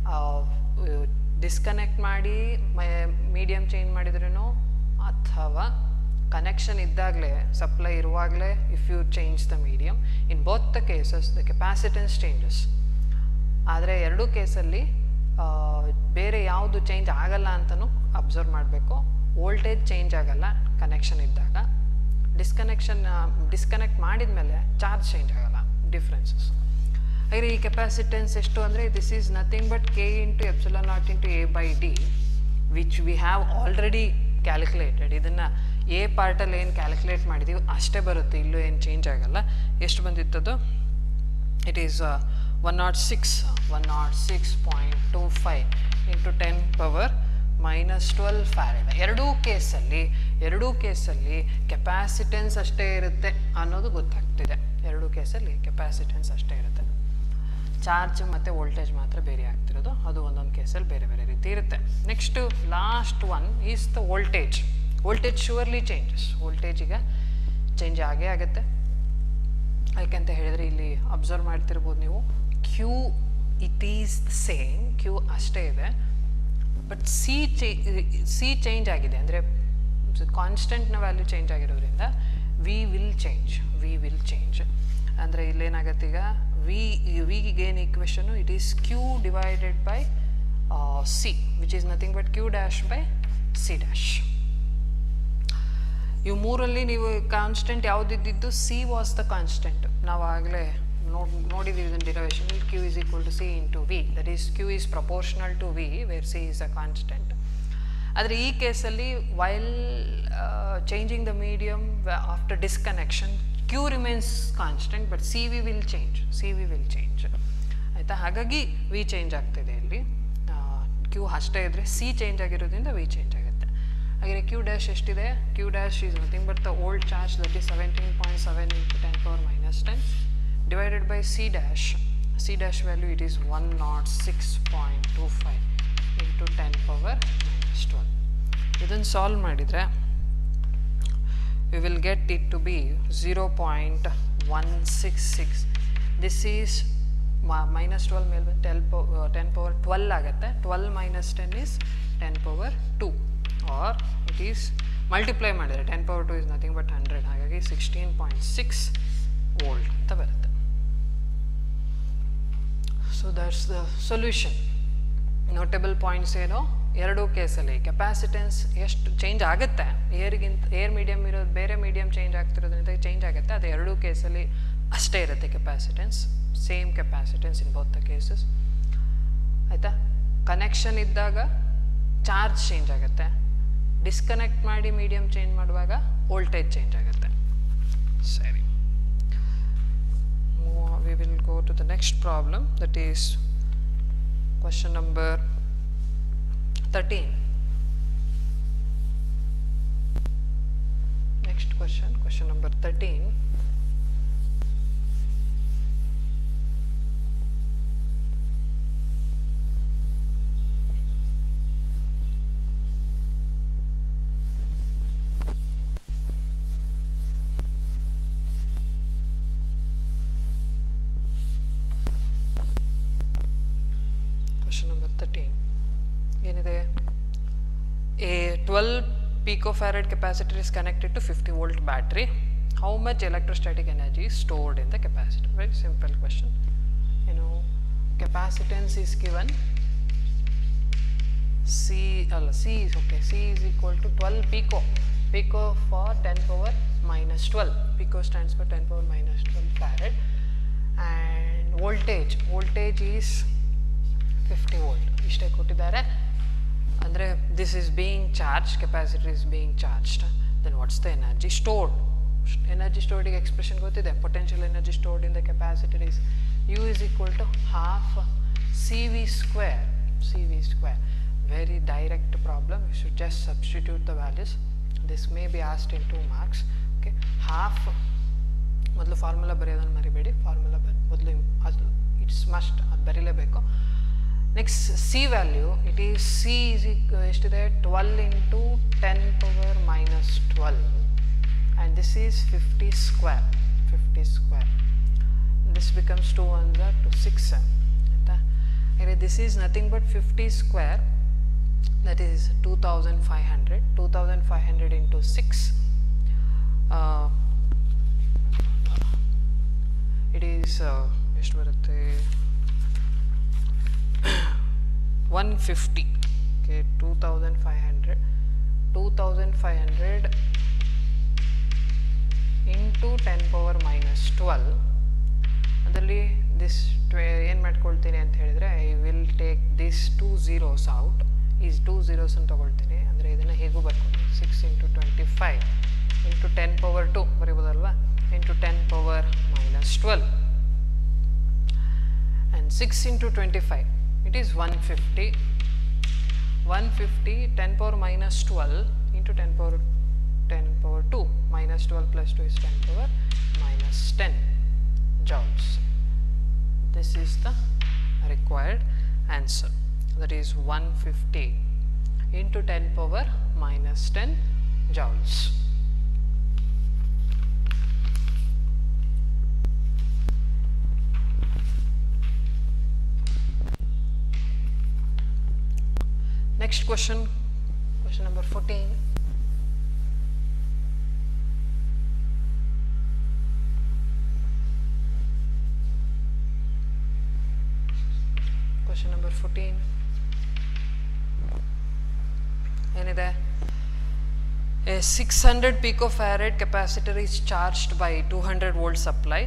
disconnect ಮಾಡಿ medium change ಮಾಡಿದ್ರೂ ಅಥವಾ ಕನೆಕ್ಷನ್ ಇದ್ದಾಗಲೇ ಸಪ್ಲೈ ಇರುವಾಗಲೇ if you change the medium in both the cases the capacitance changes ಆದರೆ ಎರಡೂ ಕೇಸಲ್ಲಿ ಬೇರೆ ಯಾವುದು ಚೇಂಜ್ ಆಗಲ್ಲ ಅಂತಲೂ ಅಬ್ಸರ್ವ್ ಮಾಡಬೇಕು ವೋಲ್ಟೇಜ್ ಚೇಂಜ್ ಆಗಲ್ಲ ಕನೆಕ್ಷನ್ ಇದ್ದಾಗ ಡಿಸ್ಕನೆಕ್ಷನ್ ಡಿಸ್ಕನೆಕ್ಟ್ ಮಾಡಿದ ಮೇಲೆ ಚಾರ್ಜ್ ಚೇಂಜ್ ಆಗಲ್ಲ ಡಿಫ್ರೆನ್ಸಸ್ ಹಾಗೆ ಈ ಕೆಪಾಸಿಟೆನ್ಸ್ ಎಷ್ಟು ಅಂದರೆ this is nothing but K into epsilon naught into A by D which we have already calculated ಇದನ್ನು ಎ ಪಾರ್ಟಲ್ಲಿ ಏನು ಕ್ಯಾಲ್ಕುಲೇಟ್ ಮಾಡಿದ್ದೀವಿ ಅಷ್ಟೇ ಬರುತ್ತೆ ಇಲ್ಲೂ ಏನು ಚೇಂಜ್ ಆಗಲ್ಲ ಎಷ್ಟು ಬಂದಿತ್ತದು it is one naught six one naught six point two five into ten power minus twelve farad ಎರಡೂ ಕೇಸಲ್ಲಿ ಎರಡೂ ಕೇಸಲ್ಲಿ ಕೆಪಾಸಿಟೆನ್ಸ್ ಅಷ್ಟೇ ಇರುತ್ತೆ ಅನ್ನೋದು ಗೊತ್ತಾಗ್ತಿದೆ ಎರಡೂ ಕೇಸಲ್ಲಿ ಕೆಪಾಸಿಟೆನ್ಸ್ ಅಷ್ಟೇ ಇರುತ್ತೆ ಚಾರ್ಜ್ ಮತ್ತು ವೋಲ್ಟೇಜ್ ಮಾತ್ರ ಬೇರೆ ಆಗ್ತಿರೋದು ಅದು ಒಂದೊಂದು ಕೇಸಲ್ಲಿ ಬೇರೆ ಬೇರೆ ರೀತಿ ಇರುತ್ತೆ next last one is the voltage voltage surely changes voltage ಈಗ ಚೇಂಜ್ ಆಗೇ ಆಗುತ್ತೆ ಯಾಕೆಂತ ಹೇಳಿದರೆ ಇಲ್ಲಿ ಅಬ್ಸರ್ವ್ ಮಾಡ್ತಿರ್ಬೋದು ನೀವು Q it is same Q ಅಷ್ಟೇ ಇದೆ ಬಟ್ ಸಿ ಚೇ ಸಿ ಚೇಂಜ್ ಆಗಿದೆ ಅಂದರೆ ಕಾನ್ಸ್ಟೆಂಟ್ನ ವ್ಯಾಲ್ಯೂ ಚೇಂಜ್ ಆಗಿರೋದ್ರಿಂದ V will change V will change ಅಂದರೆ ಇಲ್ಲೇನಾಗತ್ತೆ ಈಗ ವಿ ವಿಗೆ ಏನು equation it is Q divided by C which is nothing but Q dash by C dash ಇವು ಮೂರಲ್ಲಿ ನೀವು ಕಾನ್ಸ್ಟೆಂಟ್ ಯಾವುದಿದ್ದು ಸಿ ವಾಸ್ ದ ಕಾನ್ಸ್ಟೆಂಟ್ ನಾವು ಆಗಲೇ ನೋಡ್ ನೋಡಿದ್ದೀವಿ ಇದನ್ನು derivation Q is equal to C into V that is Q is proportional to V where C is a constant ಆದರೆ ಈ ಕೇಸಲ್ಲಿ while changing the medium after disconnection Q remains constant but C V will change C V will change ಆಯಿತಾ ಹಾಗಾಗಿ V change ಆಗ್ತಿದೆ ಇಲ್ಲಿ Q ಅಷ್ಟೇ ಇದ್ದರೆ C change ಆಗಿರೋದ್ರಿಂದ ವಿ ಚೇಂಜ್ ಆಗುತ್ತೆ ಹಾಗೆ ಕ್ಯೂ ಡ್ಯಾಶ್ ಎಷ್ಟಿದೆ Q dash is nothing but the old charge that is seventeen point seven into ten power minus ten divided by C dash C dash value it is one naught six point two five into ten power minus twelve ಇದನ್ನು solve ಮಾಡಿದರೆ we will get it to be 0.166 this is ma- minus 12 ಮೇಲೆ ಬಂದು 10 power, uh, 10 power 12 ಆಗುತ್ತೆ 12 minus 10 is 10 power 2 or it is multiply ಮಾಡಿದರೆ 10 power 2 is nothing but 100 ಹಾಗಾಗಿ 16.6 volt ಅಂತ ಬರುತ್ತೆ so that's the solution notable points ಏನು ಎರಡೂ ಕೇಸಲ್ಲಿ ಕೆಪಾಸಿಟೆನ್ಸ್ ಎಷ್ಟು ಚೇಂಜ್ ಆಗುತ್ತೆ ಏರ್ಗಿಂತ ಏರ್ ಮೀಡಿಯಮ್ ಇರೋದು ಬೇರೆ ಮೀಡಿಯಮ್ ಚೇಂಜ್ ಆಗ್ತಿರೋದ್ರಿಂದ ಚೇಂಜ್ ಆಗುತ್ತೆ ಅದು ಎರಡೂ ಕೇಸಲ್ಲಿ ಅಷ್ಟೇ ಇರುತ್ತೆ capacitance same capacitance in both the cases ಆಯಿತಾ ಕನೆಕ್ಷನ್ ಇದ್ದಾಗ ಚಾರ್ಜ್ ಚೇಂಜ್ ಆಗುತ್ತೆ ಡಿಸ್ಕನೆಕ್ಟ್ ಮಾಡಿ ಮೀಡಿಯಮ್ ಚೇಂಜ್ ಮಾಡುವಾಗ ವೋಲ್ಟೇಜ್ ಚೇಂಜ್ ಆಗುತ್ತೆ ಸರಿ to the next problem that is question number 13 next question question number 13 question number 13 ಏನಿದೆ a 12 picofarad capacitor is connected to 50 volt battery how much electrostatic energy is stored in the capacitor very simple question you know capacitance is given c ಅಲ್ಲ c is okay c is equal to 12 pico pico for 10 power minus 12 pico stands for 10 power minus 12 farad and voltage voltage is 50 volt ಇಷ್ಟೇ ಕೊಟ್ಟಿದ್ದಾರೆ ಅಂದರೆ this is being charge capacitor is being charged then what's the energy stored energy ಸ್ಟೋರ್ಡಿಗೆ expression ಗೊತ್ತಿದೆ potential energy stored in the capacitor is U is equal to half C V square C V square very direct problem you should just substitute the values this may be asked in two marks okay half ಮೊದಲು formula ಬರೆಯೋದನ್ನು ಮರಿಬೇಡಿ formula ಬ ಮೊದಲು ಅದು it's must ಅದು ಬರೀಲೇಬೇಕು next C value it is C is ಎಷ್ಟಿದೆ twelve into ten power minus twelve and this is fifty square fifty square this becomes two one the two six ಆಯಿತಾ ಹಾಗೆ this is nothing but fifty square that is two thousand five hundred two thousand five hundred into six it is ಎಷ್ಟು ಬರುತ್ತೆ one fifty okay two thousand five hundred two thousand five hundred into ten power minus twelve ಅದರಲ್ಲಿ this ಟ್ವೆ ಏನು ಮಾಡ್ಕೊಳ್ತೀನಿ ಅಂತ ಹೇಳಿದರೆ I will take this two zeros out is two ಝೀರೋಸನ್ನು ತೊಗೊಳ್ತೀನಿ ಅಂದರೆ ಇದನ್ನು ಹೇಗೂ ಬರ್ಕೊಳ್ತೀನಿ six into twenty five into ten power two ಬರೀಬೋದಲ್ವಾ into ten power minus twelve and 6 into 25 it is 150 150 10 power minus 12 into 10 power 10 power 2 minus 12 plus 2 is 10 power minus 10 joules this is the required answer that is 150 into 10 power minus 10 joules Next question, question number 14. Question number 14. ಏನಿದೆ A 600 picofarad capacitor is charged by 200 volt supply.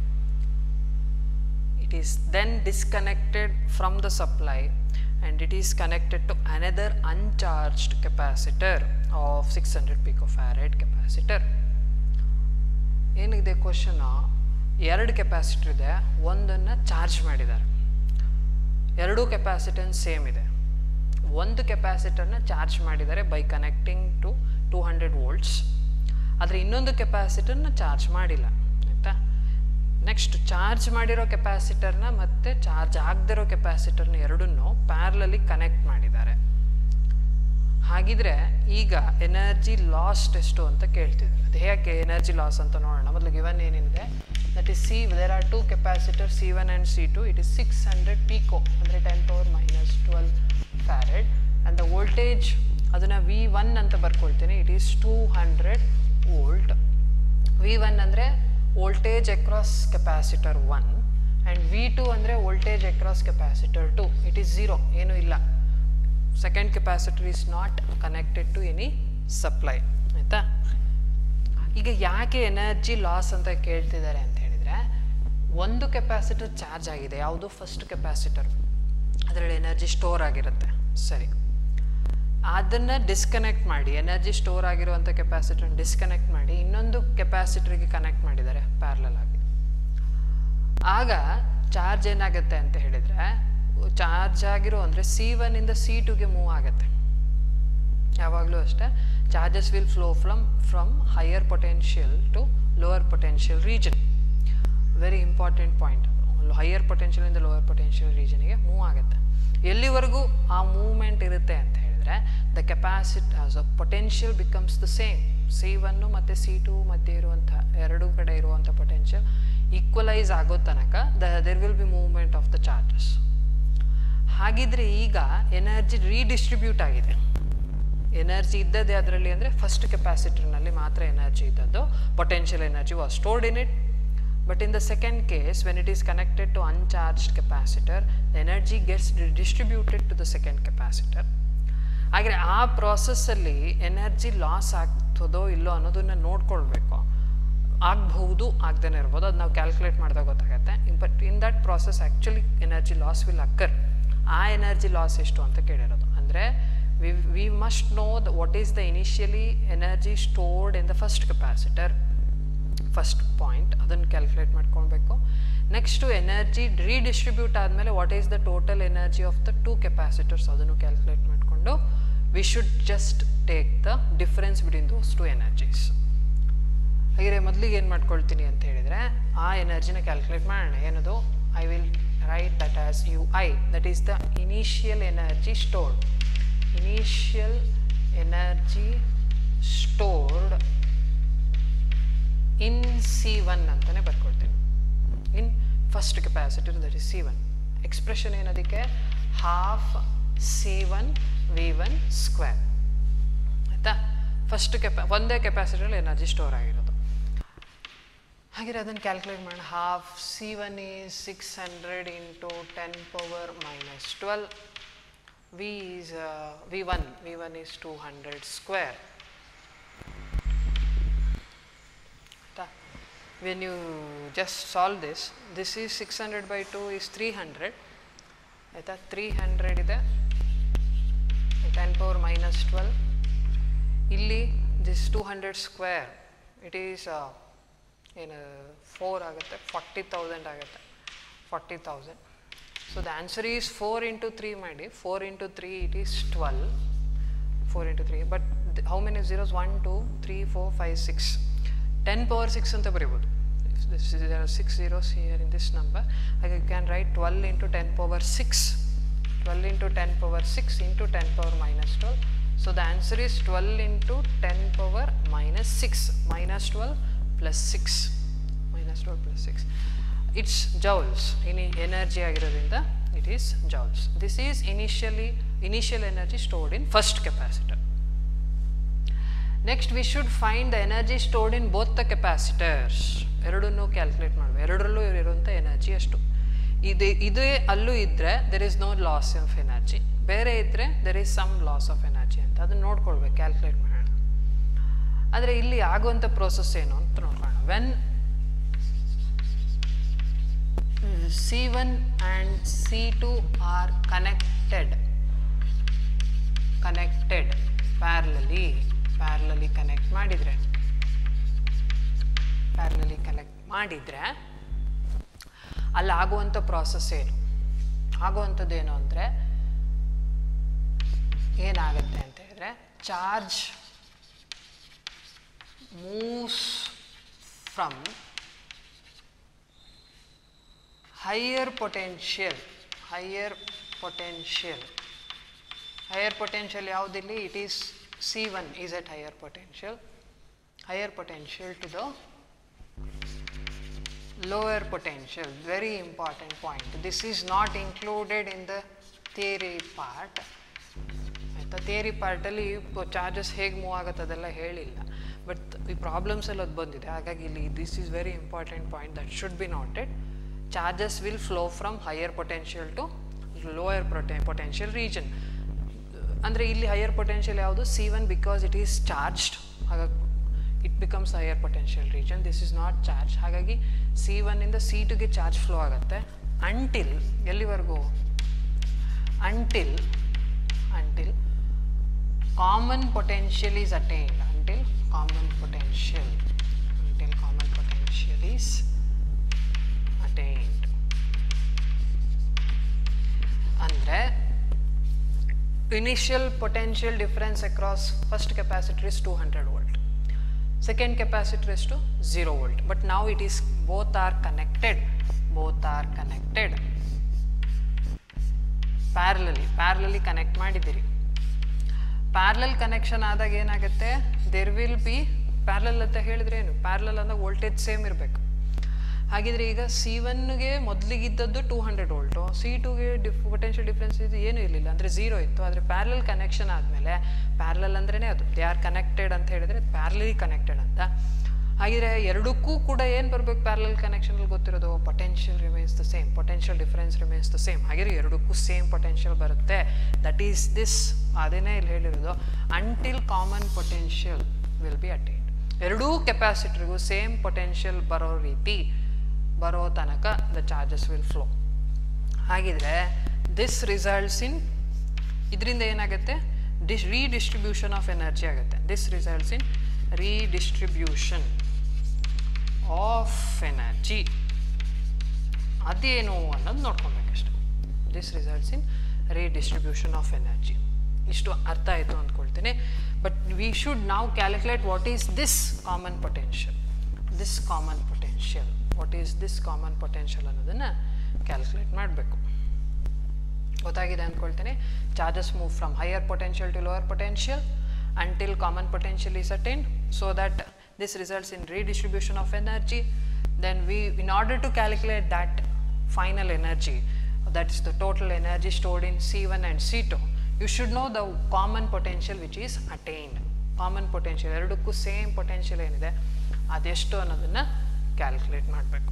It is then disconnected from the supply and it is connected to another uncharged capacitor of 600 picofarad capacitor. ಏನಿದೆ question ಎರಡು capacitor ಇದೆ ಒಂದನ್ನು charge ಮಾಡಿದ್ದಾರೆ ಎರಡೂ capacitance same ಇದೆ ಒಂದು ಕೆಪಾಸಿಟರ್ನ charge ಮಾಡಿದ್ದಾರೆ by connecting to two hundred volts ಆದರೆ ಇನ್ನೊಂದು ಕೆಪಾಸಿಟರ್ನ ಚಾರ್ಜ್ ಮಾಡಿಲ್ಲ ಆಯಿತಾ ನೆಕ್ಸ್ಟ್ ಚಾರ್ಜ್ ಮಾಡಿರೋ ಕೆಪಾಸಿಟರ್ನ ಮತ್ತು ಚಾರ್ಜ್ ಆಗದಿರೋ ಕೆಪಾಸಿಟರ್ನ ಎರಡನ್ನೂ ಪ್ಯಾರ್ಲಲ್ಲಿ ಕನೆಕ್ಟ್ ಮಾಡಿದ್ದಾರೆ ಹಾಗಿದ್ರೆ ಈಗ ಎನರ್ಜಿ ಲಾಸ್ಟ್ ಎಷ್ಟು ಅಂತ ಕೇಳ್ತಿದ್ರು ಅದು ಹೇಗೆ ಎನರ್ಜಿ ಲಾಸ್ ಅಂತ ನೋಡೋಣ ಮೊದಲು ಗಿವನ್ ಏನಿದೆ that is C there are two capacitor C one and C two it is six hundred pico ಅಂದರೆ ten power minus twelve farad and the voltage ಅದನ್ನು ವಿ ಒನ್ ಅಂತ ಬರ್ಕೊಳ್ತೀನಿ it is two hundred volt V one ಅಂದರೆ voltage across capacitor one and V two ಅಂದರೆ voltage across capacitor two it is zero ಏನೂ ಇಲ್ಲ second capacitor is not connected to any supply ಆಯಿತಾ ಈಗ ಯಾಕೆ energy loss ಅಂತ ಕೇಳ್ತಿದ್ದಾರೆ ಅಂತ ಹೇಳಿದರೆ ಒಂದು ಕೆಪಾಸಿಟರ್ ಚಾರ್ಜ್ ಆಗಿದೆ ಯಾವುದು ಫಸ್ಟ್ ಕೆಪಾಸಿಟರ್ ಅದರಲ್ಲಿ ಎನರ್ಜಿ ಸ್ಟೋರ್ ಆಗಿರುತ್ತೆ ಸರಿ ಅದನ್ನು ಡಿಸ್ಕನೆಕ್ಟ್ ಮಾಡಿ ಎನರ್ಜಿ ಸ್ಟೋರ್ ಆಗಿರುವಂಥ ಕೆಪಾಸಿಟರ್ ಡಿಸ್ಕನೆಕ್ಟ್ ಮಾಡಿ ಇನ್ನೊಂದು ಕೆಪಾಸಿಟರ್ಗೆ ಕನೆಕ್ಟ್ ಮಾಡಿದ್ದಾರೆ ಪ್ಯಾರ್ಲಲ್ ಆಗಿ ಆಗ ಚಾರ್ಜ್ ಏನಾಗುತ್ತೆ ಅಂತ ಹೇಳಿದರೆ ಚಾರ್ಜ್ ಆಗಿರೋ ಅಂದರೆ ಸಿ ಒನ್ನಿಂದ ಸಿ ಟುಗೆ ಮೂವ್ ಆಗುತ್ತೆ ಯಾವಾಗಲೂ ಅಷ್ಟೇ charges will flow from from higher potential to lower potential region very important point higher ಪೊಟೆನ್ಷಿಯಲಿಂದ ಲೋವರ್ ಪೊಟೆನ್ಷಿಯಲ್ ರೀಜನ್ಗೆ ಮೂವ್ ಆಗುತ್ತೆ ಎಲ್ಲಿವರೆಗೂ ಆ ಮೂವ್ಮೆಂಟ್ ಇರುತ್ತೆ ಅಂತ ಹೇಳಿದ್ರೆ the capacitor potential becomes the same C one ಮತ್ತು ಸಿ ಟು ಮಧ್ಯೆ ಇರುವಂಥ ಎರಡೂ ಕಡೆ ಇರುವಂಥ ಪೊಟೆನ್ಷಿಯಲ್ ಈಕ್ವಲೈಸ್ ಆಗೋ ತನಕ the there will be movement of the charges ಹಾಗಿದ್ರೆ ಈಗ ಎನರ್ಜಿ ರೀಡಿಸ್ಟ್ರಿಬ್ಯೂಟ್ ಆಗಿದೆ ಎನರ್ಜಿ ಇದ್ದದ್ದೇ ಅದರಲ್ಲಿ ಅಂದರೆ ಫಸ್ಟ್ ಕೆಪಾಸಿಟರ್ನಲ್ಲಿ ಮಾತ್ರ ಎನರ್ಜಿ ಇದ್ದದ್ದು potential energy was stored in it but in the second case when it is connected to uncharged capacitor the energy gets distributed to the second capacitor ಹಾಗೆ ಆ ಪ್ರಾಸೆಸ್ಸಲ್ಲಿ energy loss ಆಗ್ತದೋ ಇಲ್ಲೋ ಅನ್ನೋದನ್ನು ನೋಡ್ಕೊಳ್ಬೇಕು ಆಗಬಹುದು ಆಗದೇ ಇರ್ಬೋದು ಅದು ನಾವು ಕ್ಯಾಲ್ಕುಲೇಟ್ ಮಾಡಿದಾಗ ಗೊತ್ತಾಗುತ್ತೆ but in that process actually energy loss will occur ಆ ಎನರ್ಜಿ ಲಾಸ್ ಎಷ್ಟು ಅಂತ ಕೇಳಿರೋದು ಅಂದರೆ we we must know the what is the initially energy stored in the first capacitor first point ಅದನ್ನು ಕ್ಯಾಲ್ಕುಲೇಟ್ ಮಾಡ್ಕೊಳ್ಬೇಕು ನೆಕ್ಸ್ಟು ಎನರ್ಜಿ ರೀಡಿಸ್ಟ್ರಿಬ್ಯೂಟ್ ಆದಮೇಲೆ what is the total energy of the two capacitors ಅದನ್ನು calculate ಮಾಡಿಕೊಂಡು we should just take the difference between those two energies ಹಾಗೆ ಮೊದಲಿಗೆ ಏನು ಮಾಡ್ಕೊಳ್ತೀನಿ ಅಂತ ಹೇಳಿದರೆ ಆ ಎನರ್ಜಿನ ಕ್ಯಾಲ್ಕುಲೇಟ್ ಮಾಡೋಣ ಏನದು I will write that as you I that is the initial energy stored initial energy stored in C one ಅಂತಲೇ ಬರ್ಕೊಳ್ತೀನಿ in first capacitor that is C one expression ಏನದಕ್ಕೆ half C one V one square ಆಯಿತಾ first ಕೆಪಾ ಒಂದೇ ಕೆಪಾಸಿಟರಲ್ಲಿ energy store ಆಗಿರೋದು ಹಾಗಿದ್ರೆ ಅದನ್ನು ಕ್ಯಾಲ್ಕುಲೇಟ್ ಮಾಡೋಣ half C one is six hundred into ten power minus twelve V is V one V one is two hundred square ಆಯಿತಾ when you just solve this this is six hundred by two is three hundred ಆಯಿತಾ three hundred ಇದೆ ten power minus twelve ಇಲ್ಲಿ this two hundred square it is ಏನು four ಆಗುತ್ತೆ forty thousand ಆಗುತ್ತೆ forty thousand so the answer is four into three ಮಾಡಿ four into three it is twelve four into three but how many zeros one two three four five six ten power six ಅಂತ ಬರೀಬೋದು six zeros here in this number ಹಾಗೆ you can write twelve into ten power six twelve into ten power six into ten power minus twelve so the answer is twelve into ten power minus six minus twelve plus six minus twelve plus six it's joules ಇನಿ energy ಆಗಿರೋದ್ರಿಂದ it is joules this is initially initial energy stored in first capacitor next we should find the energy stored in both the capacitors ಎರಡನ್ನೂ calculate ಮಾಡಬೇಕು ಎರಡರಲ್ಲೂ ಇರುವಂಥ energy ಅಷ್ಟು ಇದು ಇದೇ ಅಲ್ಲೂ ಇದ್ದರೆ there is no loss of energy ಬೇರೆ ಇದ್ದರೆ there is some loss of energy ಅಂತ ಅದನ್ನು ನೋಡ್ಕೊಳ್ಬೇಕು ಕ್ಯಾಲ್ಕುಲೇಟ್ ಮಾಡೋಣ ಆದರೆ ಇಲ್ಲಿ ಆಗುವಂಥ ಪ್ರೋಸೆಸ್ ಏನು ಅಂತ ನೋಡೋಣ when C one and C two are connected connected parallelly parallelly connect ಮಾಡಿದರೆ ಪ್ಯಾರ್ಲಲಿ ಕನೆಕ್ಟ್ ಮಾಡಿದರೆ ಅಲ್ಲಿ ಆಗುವಂಥ ಪ್ರಾಸೆಸ್ ಏನು ಆಗುವಂಥದ್ದು ಏನು ಅಂದರೆ ಏನಾಗುತ್ತೆ ಅಂತ ಹೇಳಿದ್ರೆ charge moves from higher potential higher potential higher potential ಯಾವುದಿಲ್ಲಿ it is C one is at higher potential higher potential to the lower potential very important point this is not included in the theory part ಆಯಿತಾ theory ಪಾರ್ಟಲ್ಲಿ charges ಹೇಗೆ move ಆಗುತ್ತೆ ಅದೆಲ್ಲ ಹೇಳಿಲ್ಲ but ಈ ಪ್ರಾಬ್ಲಮ್ಸಲ್ಲಿ ಅದು ಬಂದಿದೆ ಹಾಗಾಗಿ ಇಲ್ಲಿ this is very important point that should be noted charges will flow from higher potential to lower ಪ್ರೊಟೆ ಪೊಟೆನ್ಷಿಯಲ್ ರೀಜನ್ ಅಂದರೆ ಇಲ್ಲಿ ಹೈಯರ್ ಪೊಟೆನ್ಷಿಯಲ್ ಯಾವುದು C one because it is charged ಹಾಗಾಗಿ it becomes higher potential region this is not charge ಹಾಗಾಗಿ C ಒನ್ನಿಂದ C ಟುಗೆ charge flow ಆಗುತ್ತೆ until ಎಲ್ಲಿವರೆಗೂ until until common potential is attained until common potential until common potential is attained initial potential difference across first capacitor is 200 volt second capacitor is to 0 volt but now it is both are connected both are connected parallelly parallelly connect ಮಾಡಿದ್ದೀರಿ parallel connection ಆದಾಗ ಏನಾಗುತ್ತೆ there will be parallel ಅಂತ ಹೇಳಿದ್ರೆ ಏನು parallel ಅಂದಾಗ voltage same ಇರಬೇಕು ಹಾಗಿದ್ರೆ ಈಗ ಸಿ ಒನ್ಗೆ ಮೊದಲಿಗಿದ್ದದ್ದು ಟೂ ಹಂಡ್ರೆಡ್ ವೋಲ್ಟು ಸಿ ಟುಗೆ ಡಿಫ್ ಪೊಟೆನ್ಷಿಯಲ್ ಡಿಫ್ರೆನ್ಸ್ ಇದು ಏನೂ ಇರಲಿಲ್ಲ ಅಂದರೆ ಝೀರೋ ಇತ್ತು ಆದರೆ ಪ್ಯಾರಲಲ್ ಕನೆಕ್ಷನ್ ಆದಮೇಲೆ ಪ್ಯಾರಲಲ್ ಅಂದ್ರೇ ಅದು ದೇ ಆರ್ ಕನೆಕ್ಟೆಡ್ ಅಂತ ಹೇಳಿದರೆ ಪ್ಯಾರಲಲಿ ಕನೆಕ್ಟೆಡ್ ಅಂತ ಹಾಗಿದ್ರೆ ಎರಡಕ್ಕೂ ಕೂಡ ಏನು ಬರಬೇಕು ಪ್ಯಾರಲಲ್ ಕನೆಕ್ಷನಲ್ಲಿ ಗೊತ್ತಿರೋದು potential remains the same potential difference remains the same ಹಾಗಿದ್ರೆ ಎರಡಕ್ಕೂ ಸೇಮ್ ಪೊಟೆನ್ಷಿಯಲ್ ಬರುತ್ತೆ ದಟ್ ಈಸ್ ದಿಸ್ ಅದನ್ನೇ ಇಲ್ಲಿ ಹೇಳಿರೋದು until common potential will be attained ಎರಡೂ ಕೆಪಾಸಿಟರ್ಗೂ ಸೇಮ್ ಪೊಟೆನ್ಷಿಯಲ್ ಬರೋ ರೀತಿ ಬರೋ ತನಕ ದ ಚಾರ್ಜಸ್ ವಿಲ್ ಫ್ಲೋ ಹಾಗಿದ್ರೆ ದಿಸ್ ರಿಸಲ್ಟ್ಸ್ ಇನ್ ಇದರಿಂದ ಏನಾಗುತ್ತೆ ಡಿಸ್ ರೀಡಿಸ್ಟ್ರಿಬ್ಯೂಷನ್ ಆಫ್ ಎನರ್ಜಿ ಆಗುತ್ತೆ this results in redistribution of energy ಅದೇನು ಅನ್ನೋದು ನೋಡ್ಕೊಬೇಕಷ್ಟೆ this results in redistribution of energy ಇಷ್ಟು ಅರ್ಥ ಆಯಿತು ಅಂದ್ಕೊಳ್ತೀನಿ ಬಟ್ ವಿ ಶುಡ್ ನಾವು calculate what is this common potential this common potential what is this common potential ಅನ್ನೋದನ್ನು ಕ್ಯಾಲ್ಕುಲೇಟ್ ಮಾಡಬೇಕು ಗೊತ್ತಾಗಿದೆ ಅಂದ್ಕೊಳ್ತೇನೆ charges move from higher potential to lower potential until common potential is attained so that this results in redistribution of energy then we in order to calculate that final energy that is the total energy stored in c1 and c2 you should know the common potential which is attained common potential ಎರಡಕ್ಕೂ same potential ಏನಿದೆ ಅದೆಷ್ಟು ಅನ್ನೋದನ್ನು calculate ಮಾಡಬೇಕು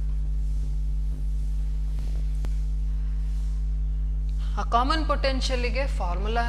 ಆ common ಪೊಟೆನ್ಷಿಯಲಿಗೆ formula